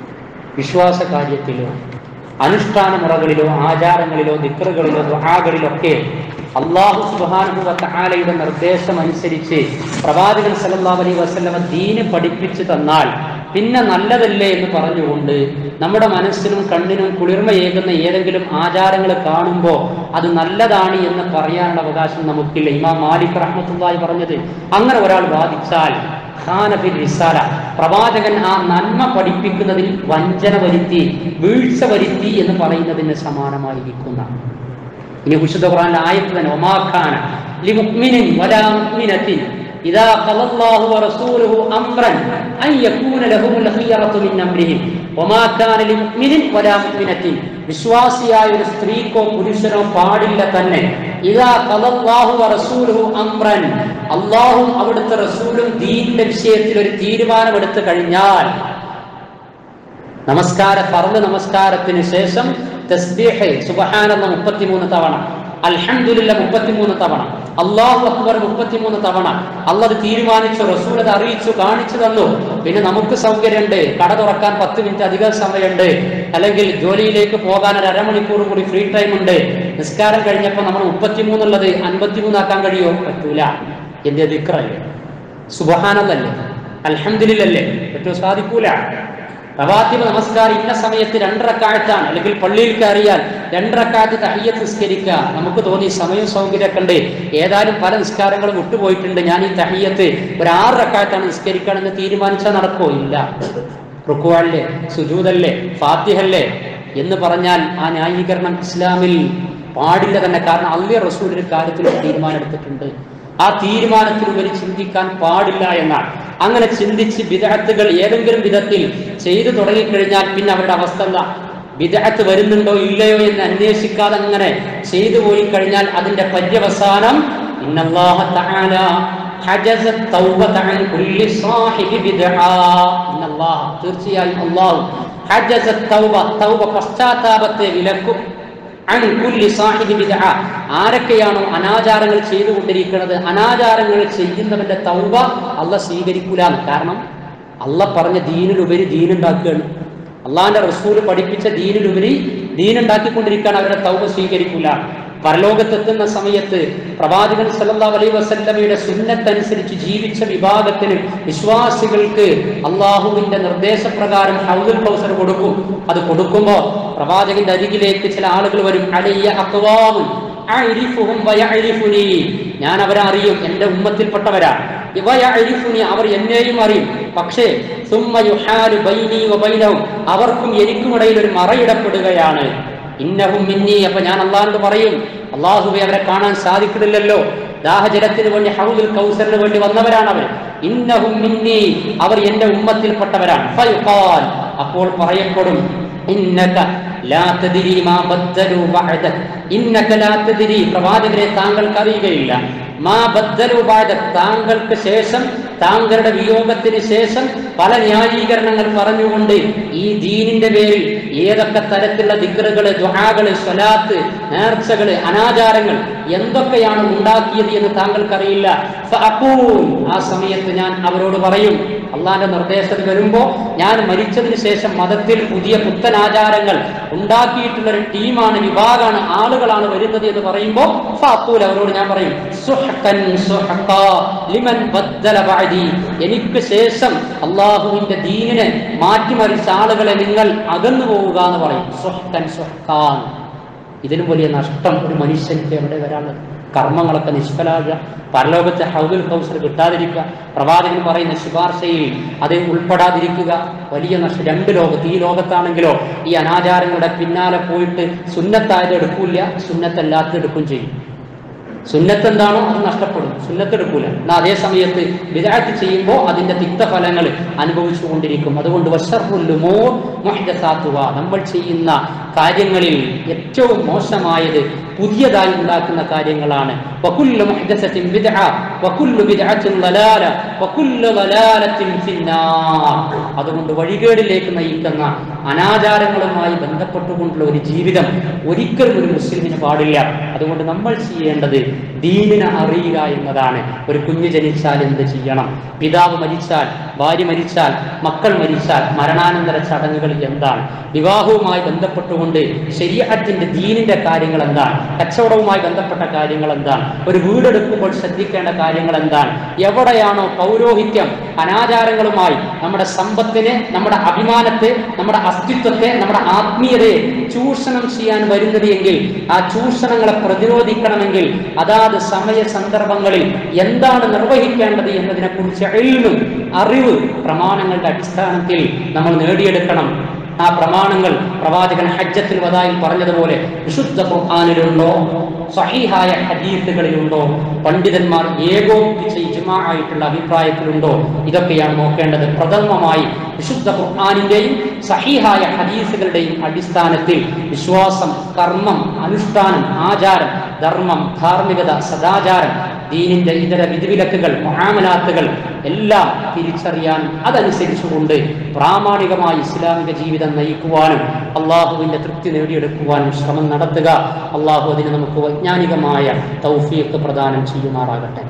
വിശ്വാസ കാര്യത്തിലോ അനുഷ്ഠാന മുറകളിലോ ആചാരങ്ങളിലോ ദിക്കറുകളിലോ ദുആകളിലൊക്കെ അള്ളാഹു സുബ്ഹാനഹു വതആലയുടെ നിർദ്ദേശം അനുസരിച്ച് പ്രവാചകൻ സല്ലല്ലാഹു അലൈഹി വസല്ലമ ദീന് പഠിപ്പിച്ചു തന്നാൽ പിന്നെ നല്ലതല്ലേ എന്ന് പറഞ്ഞുകൊണ്ട് നമ്മുടെ മനസ്സിനും കണ്ണിനും കുളിർമയേകുന്ന ഏതെങ്കിലും ആചാരങ്ങൾ കാണുമ്പോൾ അത് നല്ലതാണ് എന്ന് പറയാനുള്ള അവകാശം നമുക്കില്ല ഇമാം മാലിക് റഹ്മത്തുള്ളാഹി പറഞ്ഞത് അങ്ങനെ ഒരാൾ വാദിച്ചാൽ ഖാന ഫിൽ റിസാല പ്രവാചകൻ ആ നന്മ പഠിപ്പിക്കുന്നതിൽ വഞ്ചന വരുത്തി വീഴ്ച വരുത്തി എന്ന് പറയുന്നതിന് സമാനമായിരിക്കുന്ന ഇനി വിശുദ്ധ ഖുർആനിലെ ആയത്ത് തന്നെ ഒമാഖാന ലിമുഅ്മിനിൻ വലാ മുഅ്മിനത്തിൻ ഇദാ ഖലല്ലാഹു വറസൂലുഹു അംറൻ അൻ യകൂന ലഹുൽ ഖിയറത്തു മിൻ അംരിഹിം വമാ കാന ലിമുഅ്മിനിൻ വലാ മുഅ്മിനത്തിൻ വിശ്വാസിയായ ഒരു സ്ത്രീക്കോ പുരുഷനോ പാടില്ല തന്നെ ഇദാ ഖലല്ലാഹു വറസൂലുഹു അംറൻ അല്ലാഹും അവിടുത്തെ റസൂലും ദീനിന്റെ വിഷയത്തിൽ ഒരു തീരുമാനമെടുത്തു കഴിഞ്ഞാൽ നമസ്കാര ഫർദ് നമസ്കാരത്തിന് ശേഷം തസ്ബീഹ് സുബ്ഹാനല്ലാഹ് മുപ്പത്തിമൂന്ന് തവണ അൽഹംദുലില്ല മുപ്പത്തിമൂന്ന് തവണ അള്ളാഹു അക്ബർ മുപ്പത്തിമൂന്ന് തവണ അള്ളത് തീരുമാനിച്ചു റസൂൽ അത് അറിയിച്ചു കാണിച്ചു തന്നു പിന്നെ നമുക്ക് സൗകര്യമുണ്ട് കട തുറക്കാൻ പത്ത് മിനിറ്റ് അധിക സമയമുണ്ട് അല്ലെങ്കിൽ ജോലിയിലേക്ക് പോകാൻ ഒരു അരമണിക്കൂർ കൂടി ഫ്രീ ടൈം ഉണ്ട് നിസ്കാരം കഴിഞ്ഞപ്പോൾ നമ്മൾ മുപ്പത്തിമൂന്നുള്ളത് അൻപത്തിമൂന്നാക്കാൻ കഴിയുമോ പറ്റൂല എന്റെ ദിക്റല്ലേ സുബഹാനല്ലേ അൽഹംദുലില്ലല്ലേ പറ്റോ സാധിക്കൂല റവാത്തിബ് നമസ്കാരം ഇന്ന സമയത്ത് രണ്ടരക്കാലത്താണ് അല്ലെങ്കിൽ പള്ളിയിൽ കയറിയാൽ രണ്ടരക്കാലത്ത് തഹയ്യത്ത് നിസ്കരിക്കുക നമുക്ക് തോന്നി സമയം സൗകര്യമൊക്കെ ഉണ്ട് ഏതായാലും പല നിസ്കാരങ്ങളും വിട്ടുപോയിട്ടുണ്ട് ഞാൻ ഈ തഹയ്യത്ത് ഒരു ആറ് റക്കാലത്താണ് നിസ്കരിക്കണമെന്ന് തീരുമാനിച്ചാൽ നടക്കോ ഇല്ല റുക്കുവല്ലേ സുജൂതല്ലേ ഫാത്തിഹല്ലേ എന്ന് പറഞ്ഞാൽ ആ ന്യായീകരണം ഇസ്ലാമിൽ പാടില്ല തന്നെ കാരണം അള്ളി റസൂൽ ഒരു കാര്യത്തിൽ ഒരു തീരുമാനം എടുത്തിട്ടുണ്ട് ആ തീരുമാനത്തിലുപരി ചിന്തിക്കാൻ പാടില്ല എന്നാണ് അങ്ങനെ ചിന്തിച്ച് വിദഗ്ധകൾ ഏതെങ്കിലും വിധത്തിൽ ചെയ്തു തുടങ്ങിക്കഴിഞ്ഞാൽ പിന്നെ അവരുടെ അവസ്ഥ എന്താ വിദഗ്ധ വരുന്നുണ്ടോ ഇല്ലയോ എന്ന് അന്വേഷിക്കാതെ അങ്ങനെ ചെയ്തു പോയി കഴിഞ്ഞാൽ അതിന്റെ പര്യവസാനം ഇന്നല്ലാഹ തആല ഹജസ തൗബത അൻ കുല്ലി സാഹിബി ബിദ്അ ഇന്നല്ലാഹ തീർച്ചയായും അല്ലാഹു ഹജസ തൗബ തൗബ പശ്ചാത്താപത്തെ വിലക്കും അൻ കുല്ലി സാഹിബി ബിദ്അ ആരൊക്കെയാണോ അനാചാരങ്ങൾ ചെയ്തുകൊണ്ടിരിക്കുന്നത് അനാചാരങ്ങൾ ചെയ്യുന്നവന്റെ തൗബ അല്ല സ്വീകരിക്കൂല കാരണം അല്ല പറഞ്ഞ ദീനിലുപരി ദീനുണ്ടാക്കുകയാണ് അള്ളാന്റെ റസൂല് പഠിപ്പിച്ച ദീനിലുപരി ദീനുണ്ടാക്കിക്കൊണ്ടിരിക്കുകയാണ് അവരുടെ തൗബ സ്വീകരിക്കൂല പരലോകത്തെത്തുന്ന സമയത്ത് പ്രവാചകൻ സല്ലല്ലാഹു അലൈഹി വസല്ലമയുടെ സുന്നത്തനുസരിച്ച് ജീവിച്ച വിഭാഗത്തിന് വിശ്വാസികൾക്ക് അള്ളാഹുവിന്റെ നിർദ്ദേശപ്രകാരം ഹൗദുൽ കൗസർ കൊടുക്കും അത് കൊടുക്കുമ്പോ പ്രവാചകന്റെ അരികിലേക്ക് ചില ആളുകൾ വരും അലയ്യ അക്വാമുൻ അഅരിഫുഹും വയഅരിഫുനി ഞാൻ അവരെ അറിയും എന്റെ ഉമ്മത്തിൽപ്പെട്ടവരാ വയഅരിഫുനി അവർ എന്നെയും അറിയും പക്ഷേ സുമ്മ യുഹാലു ബൈനി വബൈനഹും അവർക്കും എനിക്കും ഇടയിൽ ഒരു മറയിടപ്പെടുകയാണ് ഇന്നഹും മിന്നി അപ്പൊ ഞാൻ അള്ളാഹിനോട് പറയും അള്ളാഹുബെ അവരെ കാണാൻ സാധിക്കുന്നില്ലല്ലോ ദാഹജലത്തിന് വേണ്ടി ഹൗദുൽ കൗസറിന് വേണ്ടി വന്നവരാണ് അവർ ഇന്നഹും മിന്നി അവർ എന്റെ ഉമ്മത്തിൽപ്പെട്ടവരാണ് ഫയുഖാൽ അപ്പോൾ പറയപ്പെടും ഇന്നക ലാ തദ്രി മാ ബദ്ദലു ബഅദക ഇന്നക ലാ തദ്രി പ്രവാചകരെ താങ്കൾക്ക് അറിയുകയില്ല മാ ബദ്ദലു ബഅദക താങ്കൾക്ക് ശേഷം താങ്കളുടെ വിയോഗത്തിന് ശേഷം പല ന്യായീകരണങ്ങൾ പറഞ്ഞുകൊണ്ട് ഈ ദീനിന്റെ പേരിൽ ഏതൊക്കെ തരത്തിലുള്ള ദിക്റുകള് ദുആകള് സ്വലാത്ത് നേർച്ചകള് അനാചാരങ്ങൾ എന്തൊക്കെയാണ് ഉണ്ടാക്കിയത് എന്ന് താങ്കൾക്കറിയില്ല ഫഅഖൂൽ ആ സമയത്ത് ഞാൻ അവരോട് പറയും അള്ളാന്റെ നിർദ്ദേശത്തിൽ വരുമ്പോ ഞാൻ മരിച്ചതിന് ശേഷം മതത്തിൽ പുതിയ പുത്തൻ ആചാരങ്ങൾ ഉണ്ടാക്കിയിട്ടുള്ള ഒരു ടീമാണ് വിഭാഗമാണ് ആളുകളാണ് വരുന്നത് എന്ന് പറയുമ്പോ ഫഅഖൂൽ അവരോട് ഞാൻ പറയും സുഹഖൻ സുഹഖാ ലിമൻ ബദ്ദല ബഅദി എനിക്ക് ശേഷം അള്ളാഹുവിന്റെ ദീനിനെ മാറ്റിമറിച്ച ആളുകളെ നിങ്ങൾ അകന്നു പോവുക എന്ന് പറയും സുഹഖൻ സുഹഖാൻ ഇതിലും വലിയ നഷ്ടം ഒരു മനുഷ്യനിക്ക് എവിടെ വരാനുള്ളത് കർമ്മങ്ങളൊക്കെ നിഷ്ഫലാകുക പരലോകത്തെ ഹൗദുൽ കൗസർ കിട്ടാതിരിക്കുക പ്രവാചകൻ പറയുന്ന ശുപാർശയിൽ അത് ഉൾപ്പെടാതിരിക്കുക വലിയ നഷ്ടം രണ്ട് ലോകത്ത് ഈ ലോകത്താണെങ്കിലോ ഈ അനാചാരങ്ങളുടെ പിന്നാലെ പോയിട്ട് സുന്നത്തായത് എടുക്കൂല സുന്നത്തല്ലാത്തത് എടുക്കും ചെയ്യും സുന്നത്ത് എന്താണോ അത് നഷ്ടപ്പെടും സുന്നത്ത് എടുക്കൂല എന്നാൽ അതേ സമയത്ത് വിദാറ്റ് ചെയ്യുമ്പോൾ അതിന്റെ തിക്തഫലങ്ങൾ അനുഭവിച്ചു കൊണ്ടിരിക്കും അതുകൊണ്ട് വശർഹുല്ലുമോ മുഹ്ദസാത്തുവ നമ്മൾ ചെയ്യുന്ന കാര്യങ്ങളിൽ ഏറ്റവും മോശമായത് പുതിയതായി ഉണ്ടാക്കുന്ന കാര്യങ്ങളാണ് വകുല്ലു മുഹ്ദസത്തിൻ ബിദ്അ വകുല്ലു ബിദ്അത്തിൻ ളലാല വകുല്ലു ളലാലത്തിൻ ഫിന്നാർ അതുകൊണ്ട് വഴികേടിലേക്ക് നയിക്കുന്ന അനാചാരങ്ങളുമായി ബന്ധപ്പെട്ടുകൊണ്ടുള്ള ഒരു ജീവിതം ഒരിക്കലും ഒരു മുസ്ലിമിന് പാടില്ല അതുകൊണ്ട് നമ്മൾ ചെയ്യേണ്ടത് ദീനിനെ അറിയുക എന്നതാണ് ഒരു കുഞ്ഞ് ജനിച്ചാൽ എന്ത് ചെയ്യണം പിതാവ് മരിച്ചാൽ ഭാര്യ മരിച്ചാൽ മക്കൾ മരിച്ചാൽ മരണാനന്തര ചടങ്ങുകൾ എന്താണ് വിവാഹവുമായി ബന്ധപ്പെട്ടുകൊണ്ട് ശരീരത്തിന്റെ ദീനിന്റെ കാര്യങ്ങൾ എന്താണ് കച്ചവടവുമായി ബന്ധപ്പെട്ട കാര്യങ്ങൾ എന്താണ് ഒരു വീടെടുക്കുമ്പോൾ ശ്രദ്ധിക്കേണ്ട കാര്യങ്ങൾ എന്താണ് എവിടെയാണോ പൗരോഹിത്യം അനാചാരങ്ങളുമായി നമ്മുടെ സമ്പത്തിനെ നമ്മുടെ അഭിമാനത്തെ നമ്മുടെ അസ്തിത്വത്തെ നമ്മുടെ ആത്മീയതയെ ചൂഷണം ചെയ്യാൻ വരുന്നത് എങ്കിൽ ആ ചൂഷണങ്ങളെ പ്രതിരോധിക്കണമെങ്കിൽ അതാത് സമയ സന്ദർഭങ്ങളിൽ എന്താണ് നിർവഹിക്കേണ്ടത് എന്നതിനെ കുറിച്ച് എഴുതും അറിവ് പ്രമാണങ്ങളുടെ അടിസ്ഥാനത്തിൽ നമ്മൾ നേടിയെടുക്കണം ആ പ്രമാണങ്ങൾ പ്രവാചകൻ ഹജ്ജത്തിൽ വതായിൽ പറഞ്ഞതുപോലെ വിശുദ്ധ ഖുർആാനിലുണ്ടോ സഹീഹായ ഹദീസുകളിലുണ്ടോ പണ്ഡിതന്മാർ ഏകോപിപ്പിച്ച ഇജ്മാ ആയിട്ടുള്ള അഭിപ്രായത്തിലുണ്ടോ ഇതൊക്കെയാണ് നോക്കേണ്ടത് പ്രഥമമായി വിശുദ്ധ ഖുർആാനിന്റെയും സഹീഹായ ഹദീസുകളുടെയും അടിസ്ഥാനത്തിൽ വിശ്വാസം കർമ്മം അനുഷ്ഠാനം ആചാരം ധർമ്മം ധാർമ്മികത സദാചാരം ദീനിന്റെ ഇതര വിധിവിലക്കുകൾ മഹാമലാത്തുകൾ എല്ലാം തിരിച്ചറിയാനും അതനുസരിച്ചുകൊണ്ട് പ്രാമാണികമായി ഇസ്ലാമിക ജീവിതം നയിക്കുവാനും അള്ളാഹുവിന്റെ തൃപ്തി നേടിയെടുക്കുവാനും ശ്രമം നടത്തുക അള്ളാഹു അതിന് നമുക്ക് വൈജ്ഞാനികമായ തൗഫീഖ് പ്രദാനം ചെയ്യുമാറാകട്ടെ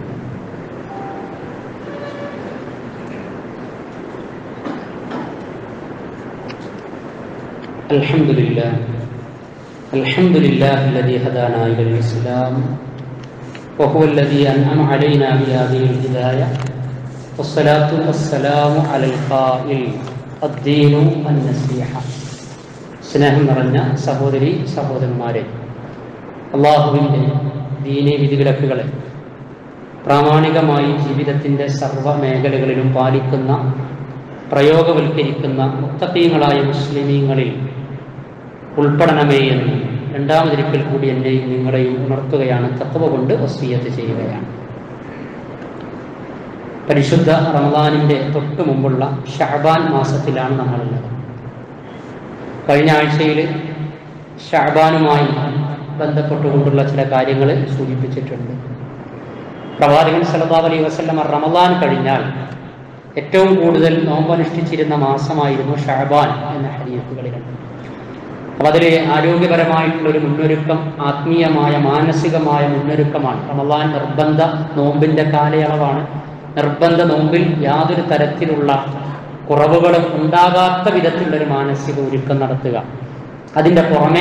الحمد لله الحمد لله الذي هدانا إلى الإسلام وهو الذي أنعم علينا بهذه الهداية والصلاة والسلام على القائل الدين النصيحة സ്നേഹം നിറഞ്ഞ സഹോദരി സഹോദരന്മാരെ അള്ളാഹുവിൻ്റെ ദീനി വിധിവിലക്കുകളെ പ്രാമാണികമായി ജീവിതത്തിൻ്റെ സർവ്വ മേഖലകളിലും പാലിക്കുന്ന പ്രയോഗവൽക്കരിക്കുന്ന മുത്തക്കീങ്ങളായ മുസ്ലിമീങ്ങളിൽ ഉൾപ്പെടണമേ എന്ന് രണ്ടാമതൊരിക്കൽ കൂടി എന്നെയും നിങ്ങളെയും ഉണർത്തുകയാണ് തത്വ കൊണ്ട് വസീയത്ത് ചെയ്യുകയാണ് പരിശുദ്ധ റമദാനിൻ്റെ തൊട്ടു മുമ്പുള്ള ഷാബാൻ മാസത്തിലാണ് നമ്മളുള്ളത് കഴിഞ്ഞ ആഴ്ചയിൽ ഷാബാനുമായി ബന്ധപ്പെട്ടുകൊണ്ടുള്ള ചില കാര്യങ്ങൾ സൂചിപ്പിച്ചിട്ടുണ്ട് പ്രവാചകൻ സല്ലല്ലാഹു അലൈഹി വസല്ലമ റമദാൻ കഴിഞ്ഞാൽ ഏറ്റവും കൂടുതൽ നോമ്പനുഷ്ഠിച്ചിരുന്ന മാസമായിരുന്നു ഷാബാൻ എന്ന ഹരീഫുകളിലുണ്ട് അപ്പൊ അതിൽ ആരോഗ്യപരമായിട്ടുള്ള ഒരു മുന്നൊരുക്കം ആത്മീയമായ മാനസികമായ മുന്നൊരുക്കമാണ് റമദാൻ നിർബന്ധ നോമ്പിന്റെ കാലയളവാണ് നിർബന്ധ നോമ്പിൽ യാതൊരു തരത്തിലുള്ള കുറവുകളും ഉണ്ടാകാത്ത വിധത്തിലുള്ള ഒരു മാനസിക ഒരുക്കം നടത്തുക അതിൻ്റെ പുറമെ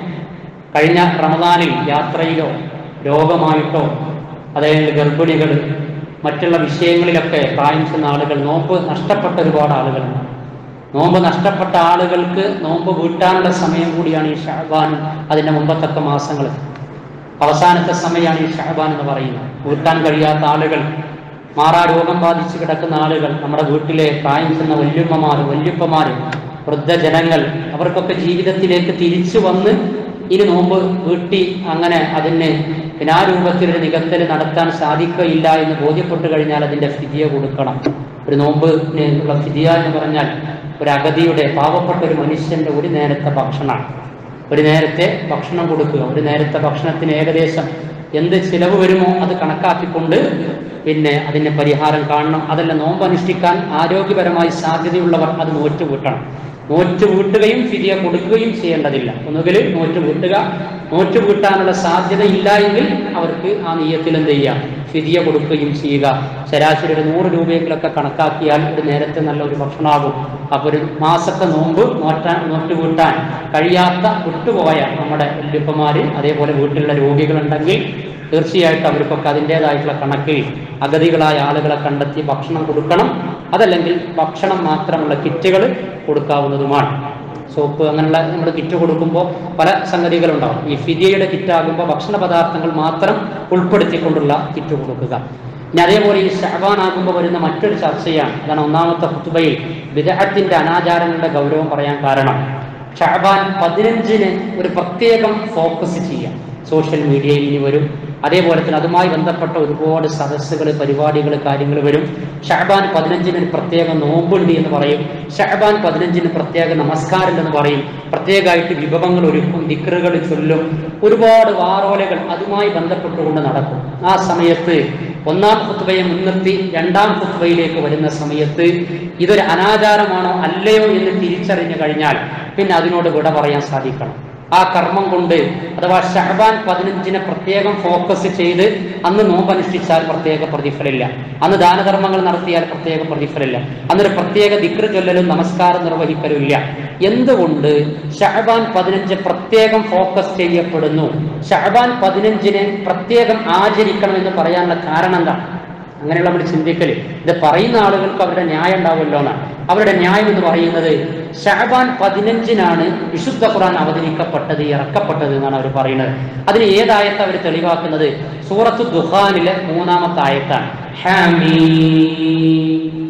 കഴിഞ്ഞ റമദാനിൽ യാത്രയിലോ രോഗമായിട്ടോ അതായത് ഗർഭിണികൾ മറ്റുള്ള വിഷയങ്ങളിലൊക്കെ പ്രായം ചെന്ന ആളുകൾ നോമ്പ് നഷ്ടപ്പെട്ട ഒരുപാട് ആളുകളുണ്ട് നോമ്പ് നഷ്ടപ്പെട്ട ആളുകൾക്ക് നോമ്പ് വീട്ടാനുള്ള സമയം കൂടിയാണ് ഈ ഷഹബാൻ അതിൻ്റെ മുമ്പത്തൊക്കെ മാസങ്ങൾ അവസാനത്തെ സമയമാണ് ഈ ഷഹബാൻ എന്ന് പറയുന്നത് വീട്ടാൻ കഴിയാത്ത ആളുകൾ മാറാ രോഗം ബാധിച്ച് കിടക്കുന്ന ആളുകൾ നമ്മുടെ വീട്ടിലെ പ്രായം ചെന്ന വല്യമ്മമാർ വല്യപ്പമാർ വൃദ്ധജനങ്ങൾ അവർക്കൊക്കെ ജീവിതത്തിലേക്ക് തിരിച്ചു വന്ന് ഇനി നോമ്പ് വീട്ടി അങ്ങനെ അതിന് ആ രൂപത്തിലൊരു നികത്തൽ നടത്താൻ സാധിക്കുകയില്ല എന്ന് ബോധ്യപ്പെട്ടു കഴിഞ്ഞാൽ അതിന്റെ ഫിദിയ കൊടുക്കണം ഒരു നോമ്പിന് ഉള്ള ഫിദിയ എന്ന് പറഞ്ഞാൽ ഒരു അഗതിയുടെ പാവപ്പെട്ട ഒരു മനുഷ്യന്റെ ഒരു നേരത്തെ ഭക്ഷണമാണ് ഒരു നേരത്തെ ഭക്ഷണം കൊടുക്കുക ഒരു നേരത്തെ ഭക്ഷണത്തിന് ഏകദേശം എന്ത് ചിലവ് വരുമോ അത് കണക്കാക്കിക്കൊണ്ട് പിന്നെ അതിന് പരിഹാരം കാണണം അതല്ല നോമ്പ് അനുഷ്ഠിക്കാൻ ആരോഗ്യപരമായി സാധ്യതയുള്ളവർ അത് നോറ്റ് വീട്ടണം നോറ്റ് വീട്ടുകയും ഫിരിയ കൊടുക്കുകയും ചെയ്യേണ്ടതില്ല ഒന്നുകിൽ നോറ്റ് വീട്ടുക നോറ്റ് വീട്ടാനുള്ള സാധ്യത ഇല്ല എങ്കിൽ അവർക്ക് ആ നീയത്തിൽ എന്ത് ചെയ്യാം ഫിരിയ കൊടുക്കുകയും ചെയ്യുക ശരാശരി ഒരു നൂറ് രൂപയെങ്കിലൊക്കെ കണക്കാക്കിയാൽ ഒരു നേരത്തെ നല്ല ഒരു ഭക്ഷണമാകും അപ്പോൾ ഒരു മാസത്തെ നോമ്പ് നോറ്റാൻ നോറ്റ് വീട്ടാൻ കഴിയാത്ത വിട്ടുപോയ നമ്മുടെ വല്യപ്പന്മാര് അതേപോലെ വീട്ടിലുള്ള രോഗികളുണ്ടെങ്കിൽ തീർച്ചയായിട്ടും അവർക്കൊക്കെ അതിൻ്റെതായിട്ടുള്ള കണക്കിൽ അഗതികളായ ആളുകളെ കണ്ടെത്തി ഭക്ഷണം കൊടുക്കണം അതല്ലെങ്കിൽ ഭക്ഷണം മാത്രമുള്ള കിറ്റുകൾ കൊടുക്കാവുന്നതുമാണ് സോപ്പ് അങ്ങനെയുള്ള നമ്മൾ കിറ്റ് കൊടുക്കുമ്പോൾ പല സംഗതികളുണ്ടാവും ഈ ഫിദിയയുടെ കിറ്റാകുമ്പോൾ ഭക്ഷണ പദാർത്ഥങ്ങൾ മാത്രം ഉൾപ്പെടുത്തിക്കൊണ്ടുള്ള കിറ്റ് കൊടുക്കുക ഇനി അതേപോലെ ഈ ഷഹബാൻ ആകുമ്പോൾ വരുന്ന മറ്റൊരു ചർച്ചയാണ് അതാണ് ഒന്നാമത്തെ ഹുത്തുബയിൽ വിദഗ്ധത്തിന്റെ അനാചാരങ്ങളുടെ ഗൗരവം പറയാൻ കാരണം ഷഹബാൻ പതിനഞ്ചിന് ഒരു പ്രത്യേകം ഫോക്കസ് ചെയ്യാം സോഷ്യൽ മീഡിയയിൽ ഇനി വരും അതേപോലെ തന്നെ അതുമായി ബന്ധപ്പെട്ട ഒരുപാട് സദസ്സുകൾ പരിപാടികൾ കാര്യങ്ങൾ വരും ഷഹബാൻ പതിനഞ്ചിന് ഒരു പ്രത്യേക നോമ്പുണ്ട് എന്ന് പറയും ഷഹബാൻ പതിനഞ്ചിന് പ്രത്യേക നമസ്കാരം എന്ന് പറയും പ്രത്യേകമായിട്ട് വിഭവങ്ങൾ ഒരുക്കും ദിക്കറുകൾ ചൊല്ലും ഒരുപാട് വാറോലകൾ അതുമായി ബന്ധപ്പെട്ടുകൊണ്ട് നടക്കും ആ സമയത്ത് ഒന്നാം കുത്തുബയെ മുൻനിർത്തി രണ്ടാം കുത്തുബയിലേക്ക് വരുന്ന സമയത്ത് ഇതൊരു അനാചാരമാണോ അല്ലയോ എന്ന് തിരിച്ചറിഞ്ഞു കഴിഞ്ഞാൽ പിന്നെ അതിനോട് വിട പറയാൻ സാധിക്കണം ആ കർമ്മം കൊണ്ട് അഥവാ ഷഹബാൻ പതിനഞ്ചിനെ പ്രത്യേകം ഫോക്കസ് ചെയ്ത് അന്ന് നോമ്പ് അനുഷ്ഠിച്ചാൽ പ്രത്യേക പ്രതിഫലമില്ല അന്ന് ദാനധർമ്മങ്ങൾ നടത്തിയാൽ പ്രത്യേക പ്രതിഫലമില്ല അന്നൊരു പ്രത്യേക ദിക്ര ചൊല്ലലും നമസ്കാരം നിർവഹിക്കലും ഇല്ല എന്തുകൊണ്ട് ഷഹബാൻ പതിനഞ്ച് പ്രത്യേകം ഫോക്കസ് ചെയ്യപ്പെടുന്നു ഷഹബാൻ പതിനഞ്ചിനെ പ്രത്യേകം ആചരിക്കണം എന്ന് പറയാനുള്ള കാരണം എന്താ അങ്ങനെയുള്ള നമ്മൾ ചിന്തിക്കല് ഇത് പറയുന്ന ആളുകൾക്ക് അവരുടെ ന്യായം ഉണ്ടാവുമല്ലോ എന്നാണ് അവരുടെ ന്യായം എന്ന് പറയുന്നത് ഷഹബാൻ പതിനഞ്ചിനാണ് വിശുദ്ധ ഖുർആൻ അവതരിക്കപ്പെട്ടത് ഇറക്കപ്പെട്ടത് എന്നാണ് അവർ പറയുന്നത് അതിന് ഏതായത്ത് അവർ തെളിവാക്കുന്നത് സൂറത്ത് ദുഹാനിലെ മൂന്നാമത്തെ ആയത്താണ് ഹാമീം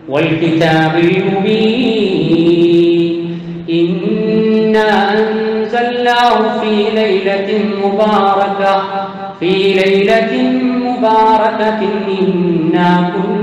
والكتاب المبين إنا أنزلناه في ليلة مباركة في ليلة مباركة إنا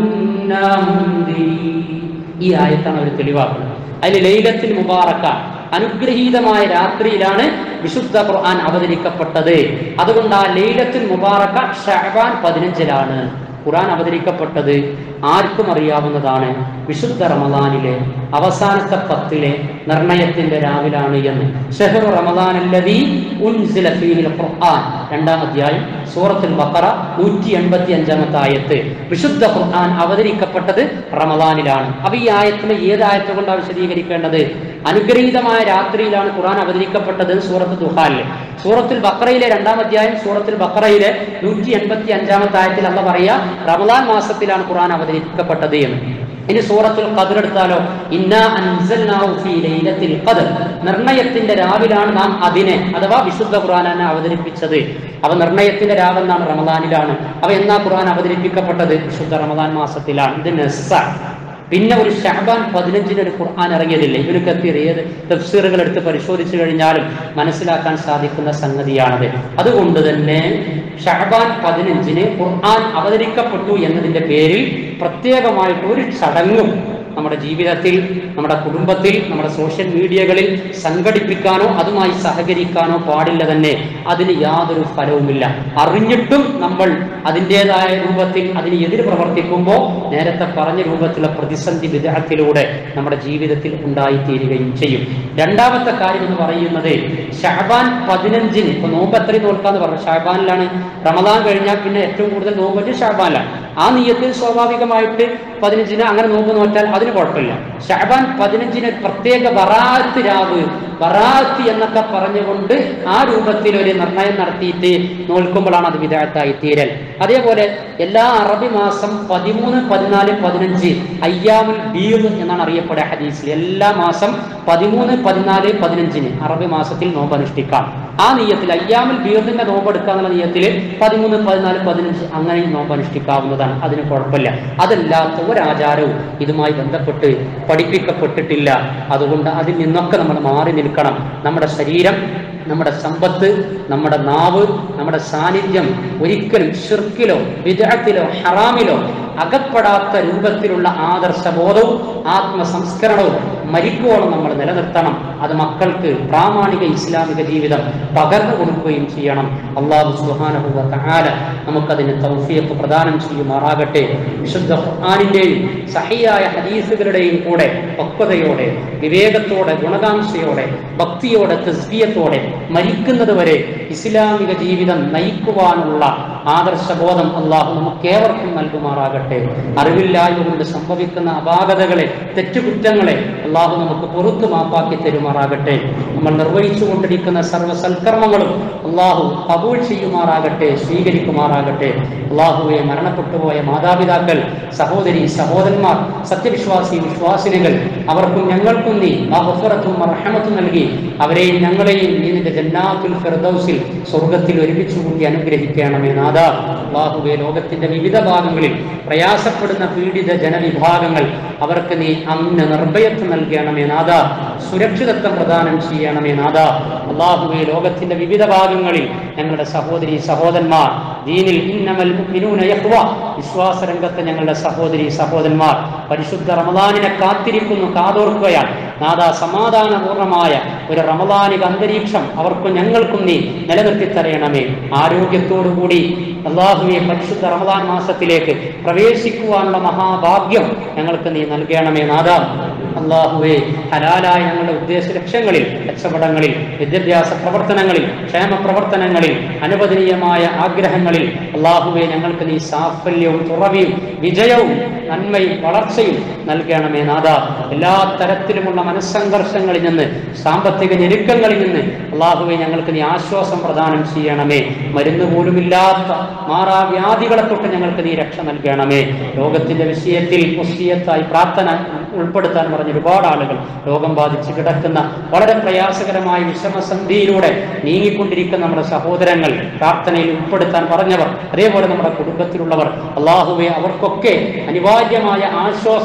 كنا منذرين ഈ ആയത്താണ് അവർ തെളിവാക്കുന്നത് അതിൽ ലൈലത്തിൽ മുബാറക്ക അനുഗ്രഹീതമായ രാത്രിയിലാണ് വിശുദ്ധ ഖുർആൻ അവതരിക്കപ്പെട്ടത് അതുകൊണ്ട് ആ ലൈലത്തിൽ മുബാറക്ക ഷഹബാൻ പതിനഞ്ചിലാണ് ഖുർആൻ അവതരിക്കപ്പെട്ടത് ആർക്കും അറിയാവുന്നതാണ് വിശുദ്ധ റമദാനിലെ അവസാനത്തെ പത്തിലെ നിർണയത്തിന്റെ രാവിലാണ് എന്ന് ഷെഹറു റമദാനല്ലദീ ഉൻസില ഫീഹിൽ ഖുർആൻ രണ്ടാം അധ്യായം സൂറത്തുൽ ബഖറ നൂറ്റി എൺപത്തി അഞ്ചാമത്തെ ആയത്ത് വിശുദ്ധ ഖുർആൻ അവതരിക്കപ്പെട്ടത് റമദാനിലാണ് അപ്പൊ ഈ ആയത്തിനെ ഏത് ആയത്ത് കൊണ്ടാണ് വിശദീകരിക്കേണ്ടത് അനുഗ്രഹീതമായ രാത്രിയിലാണ് ഖുർആൻ അവതരിക്കപ്പെട്ടത് സൂറത്ത് ദുഹാലിൽ സൂറത്തുൽ ബഖറയിലെ രണ്ടാം അധ്യായം സൂറത്തുൽ ബഖറയിലെ നൂറ്റി എൺപത്തി അഞ്ചാമത്തെ ആയത്തിൽ അല്ല പറയാ റമദാൻ മാസത്തിലാണ് ഖുർആൻ അവതരിക്കപ്പെട്ടത് എന്ന് ഇനി സൂറത്തുൽ ഖദർ എടുത്താലോ ഇന്നാ അൻസൽനാഹു ഫീ ലൈലത്തിൽ ഖദർ നിർണയത്തിന്റെ രാവിലാണ് നാം അതിനെ അഥവാ വിശുദ്ധ ഖുർആനെ അവതരിപ്പിച്ചത് അവ നിർണയത്തിന്റെ രാവെന്നാണ് റമദാനിലാണ് അവ എന്നാ ഖുർആൻ അവതരിപ്പിക്കപ്പെട്ടത് വിശുദ്ധ റമദാൻ മാസത്തിലാണ് ഇത് നെസ്സ പിന്നെ ഒരു ഷഹബാൻ പതിനഞ്ചിന് ഒരു ഖുർആൻ ഇറങ്ങിയതില്ലേ ഇവര് കത്തിയ ഏത് തഫ്സീറുകൾ എടുത്ത് പരിശോധിച്ചു കഴിഞ്ഞാലും മനസ്സിലാക്കാൻ സാധിക്കുന്ന സംഗതിയാണത് അതുകൊണ്ട് തന്നെ ഷഹബാൻ പതിനഞ്ചിന് ഖുർആൻ അവതരിക്കപ്പെട്ടു എന്നതിന്റെ പേരിൽ പ്രത്യേകമായിട്ട് ഒരു ചടങ്ങും നമ്മുടെ ജീവിതത്തിൽ നമ്മുടെ കുടുംബത്തിൽ നമ്മുടെ സോഷ്യൽ മീഡിയകളിൽ സംഘടിപ്പിക്കാനോ അതുമായി സഹകരിക്കാനോ പാടില്ല തന്നെ അതിന് യാതൊരു ഫലവുമില്ല അറിഞ്ഞിട്ടും നമ്മൾ അതിൻ്റെതായ രൂപത്തിൽ അതിന് എതിര് പ്രവർത്തിക്കുമ്പോൾ നേരത്തെ പറഞ്ഞ രൂപത്തിലുള്ള പ്രതിസന്ധി വിദേഹത്തിലൂടെ നമ്മുടെ ജീവിതത്തിൽ ഉണ്ടായിത്തീരുകയും ചെയ്യും രണ്ടാമത്തെ കാര്യം എന്ന് പറയുന്നത് ഷഹബാൻ പതിനഞ്ചിന് ഇപ്പൊ നോമ്പ് എത്രയും നോൽക്കാന്ന് പറഞ്ഞു ഷഹബാനിലാണ് റമദാൻ കഴിഞ്ഞാൽ പിന്നെ ഏറ്റവും കൂടുതൽ നോമ്പ് വെച്ച് ഷഹബാനിലാണ് ആ നീയത്തിൽ സ്വാഭാവികമായിട്ട് പതിനഞ്ചിന് അങ്ങനെ നോമ്പ് നോറ്റാൽ അതിന് കുഴപ്പമില്ല ഷഹബാൻ പതിനഞ്ചിന് ഒരു പ്രത്യേക ബറാത്ത് രാവ് ബറാത്ത് എന്നൊക്കെ പറഞ്ഞുകൊണ്ട് ആ രൂപത്തിൽ ഒരു നിർണയം നടത്തിയിട്ട് നോൽക്കുമ്പോഴാണ് അത് വിദായത്തായി തീരൽ അതേപോലെ എല്ലാ അറബി മാസം പതിമൂന്ന് പതിനാല് പതിനഞ്ച് അയ്യാമുൽ ബീദ് എന്നാണ് അറിയപ്പെടുക ഹദീസിൽ എല്ലാ മാസം പതിമൂന്ന് പതിനാല് പതിനഞ്ചിന് അറബി മാസത്തിൽ നോമ്പ് അനുഷ്ഠിക്കാം ആ നീയത്തിൽ അയ്യാമുൽ ബീദിന്റെ നോമ്പ് എടുക്കാന്നുള്ള നീയത്തിൽ പതിമൂന്ന് പതിനാല് പതിനഞ്ച് അങ്ങനെ നോമ്പ് അനുഷ്ഠിക്കാവുന്നതാണ് അതിന് കുഴപ്പമില്ല അതല്ലാത്ത ഒരാചാരവും ഇതുമായി ബന്ധപ്പെട്ട് പഠിപ്പിക്കപ്പെട്ടിട്ടില്ല അതുകൊണ്ട് അതിൽ നിന്നൊക്കെ നമ്മൾ മാറി നിൽക്കണം നമ്മുടെ ശരീരം നമ്മുടെ സമ്പത്ത് നമ്മുടെ നാവ് നമ്മുടെ സാന്നിധ്യം ഒരിക്കലും ഷിർക്കിലോ വിദഗ്ധത്തിലോ ഹറാമിലോ അകപ്പെടാത്ത രൂപത്തിലുള്ള ആദർശബോധവും ആത്മസംസ്കരണവും മരിക്കോളം നമ്മൾ നിലനിർത്തണം അത് മക്കൾക്ക് പ്രാമാണിക ഇസ്ലാമിക ജീവിതം പകർന്നു കൊടുക്കുകയും ചെയ്യണം അള്ളാഹു സുഹാനുഭവ താല നമുക്കതിന് തൗഫിയത്ത് പ്രദാനം ചെയ്യുമാറാകട്ടെ വിശുദ്ധ ഖുർആാനിന്റെയും സഹിയായ ഹദീസുകളുടെയും കൂടെ പക്വതയോടെ വിവേകത്തോടെ ഗുണകാംക്ഷയോടെ ഭക്തിയോടെ തസ്ബിയത്തോടെ മരിക്കുന്നത് വരെ ഇസ്ലാമിക ജീവിതം നയിക്കുവാനുള്ള ആദർശബോധം അള്ളാഹു നമുക്കേവർക്കും നൽകുമാറാകട്ടെ അറിവില്ലായ്മ കൊണ്ട് സംഭവിക്കുന്ന അപാകതകളെ തെറ്റുകുറ്റങ്ങളെ അള്ളാഹു നമുക്ക് പുറത്തു മാപ്പാക്കി തരുമാറാകട്ടെ നമ്മൾ നിർവഹിച്ചു കൊണ്ടിരിക്കുന്ന സർവ്വ സൽക്കർമ്മങ്ങളും അള്ളാഹു കബൂൾ ചെയ്യുമാറാകട്ടെ സ്വീകരിക്കുമാറാകട്ടെ അള്ളാഹുവെ മരണപ്പെട്ടുപോയ മാതാപിതാക്കൾ സഹോദരി സഹോദരന്മാർ സത്യവിശ്വാസി വിശ്വാസിനികൾ അവർക്കും ഞങ്ങൾക്കും നീ മഹഫറത്തും റഹമത്തും നൽകി അവരെയും ഞങ്ങളെയും നീ നിന്റെ ജന്നാത്തുൽ ഫിർദൗസിൽ സ്വർഗത്തിൽ ഒരുമിച്ച് കൂട്ടി അനുഗ്രഹിക്കണമേ നാഥ അള്ളാഹുവെ ലോകത്തിന്റെ വിവിധ ഭാഗങ്ങളിൽ പ്രയാസപ്പെടുന്ന പീഡിത ജനവിഭാഗങ്ങൾ അവർക്ക് നീ അന്ന് നിർഭയത്വം നൽകണമേ നാഥ സുരക്ഷിതത്വം പ്രദാനം ചെയ്യണമേ നാഥ അള്ളാഹുവെ ലോകത്തിന്റെ വിവിധ ഭാഗങ്ങളിൽ ഞങ്ങളുടെ സഹോദരി സഹോദരന്മാർ ദീനിൽ ഇന്നമൽ മുഅ്മിനൂന യഖ്വ വിശ്വാസ രംഗത്തെ ഞങ്ങളുടെ സഹോദരി സഹോദരന്മാർ പരിശുദ്ധ റമദാനിനെ കാത്തിരിക്കുന്നു കാതോർക്കുകയാണ് നാഥ സമാധാനപൂർണമായ ഒരു റമദാനിക അന്തരീക്ഷം അവർക്കും ഞങ്ങൾക്കും നീ നിലനിർത്തി തരയണമേ ആരോഗ്യത്തോടുകൂടി അള്ളാഹുവെ പരിശുദ്ധ റമദാൻ മാസത്തിലേക്ക് പ്രവേശിക്കുവാനുള്ള മഹാഭാഗ്യം ഞങ്ങൾക്ക് നീ നൽകണമേ നാഥ അള്ളാഹുവെ ഹലാലായ ഞങ്ങളുടെ ഉദ്ദേശ ലക്ഷ്യങ്ങളിൽ കച്ചവടങ്ങളിൽ വിദ്യാഭ്യാസ പ്രവർത്തനങ്ങളിൽ ക്ഷേമ പ്രവർത്തനങ്ങളിൽ അനുവദനീയമായ ആഗ്രഹങ്ങളിൽ അള്ളാഹുവെ ഞങ്ങൾക്ക് നീ സാഫല്യവും തുറവിയും വിജയവും നന്മയും വളർച്ചയും നൽകണമേ നാഥ എല്ലാ തരത്തിലുമുള്ള മനസ്സംഘർഷങ്ങളിൽ നിന്ന് സാമ്പത്തിക ഞെരുക്കങ്ങളിൽ നിന്ന് അള്ളാഹുവെ ഞങ്ങൾക്ക് നീ ആശ്വാസം പ്രദാനം ചെയ്യണമേ മരുന്ന് പോലുമില്ലാത്ത മാറാവ്യാധികളെ തൊട്ട് ഞങ്ങൾക്ക് നീ രക്ഷ നൽകണമേ ലോകത്തിന്റെ വിഷയത്തിൽ മുസ്ലിയത്തായി പ്രാർത്ഥന ഉൾപ്പെടുത്താൻ പറഞ്ഞ ഒരുപാട് ആളുകൾ രോഗം ബാധിച്ച് കിടക്കുന്ന വളരെ പ്രയാസകരമായ വിഷമസന്ധിയിലൂടെ നീങ്ങിക്കൊണ്ടിരിക്കുന്ന നമ്മുടെ സഹോദരങ്ങൾ പ്രാർത്ഥനയിൽ ഉൾപ്പെടുത്താൻ പറഞ്ഞവർ അതേപോലെ നമ്മുടെ കുടുംബത്തിലുള്ളവർ അള്ളാഹുവെ അവർക്കൊക്കെ അനിവാര്യമായ ആശ്വാസവും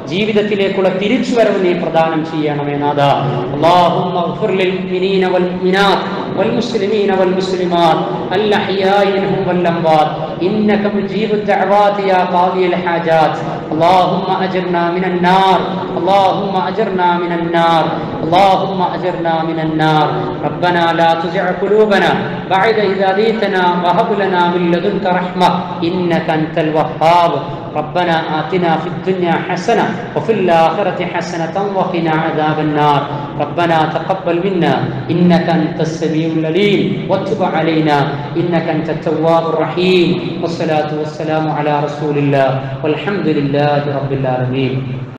ജീവിതത്തിലേക്കുള്ള തിരിച്ചുവരവ് നീ പ്രദാനം ചെയ്യണമേ നാഥ اللهم اغفر للمؤمنين والمؤمنات والمسلمين والمسلمات الأحياء منهم والأموات إنك مجيب الدعوات يا قاضي الحاجات اللهم أجرنا من النار اللهم أجرنا من النار اللهم أجرنا من النار ربنا لا تزع قلوبنا بعد إذا هديتنا وهب لنا من لدنك رحمة إنك أنت الوهاب ربنا آتنا في الدنيا حسنة وفي الآخرة حسنة وقنا عذاب النار ربنا تقبل منا إنك أنت السميع العليم وتب علينا إنك أنت التواب الرحيم والصلاة والسلام على رسول الله والحمد لله رب العالمين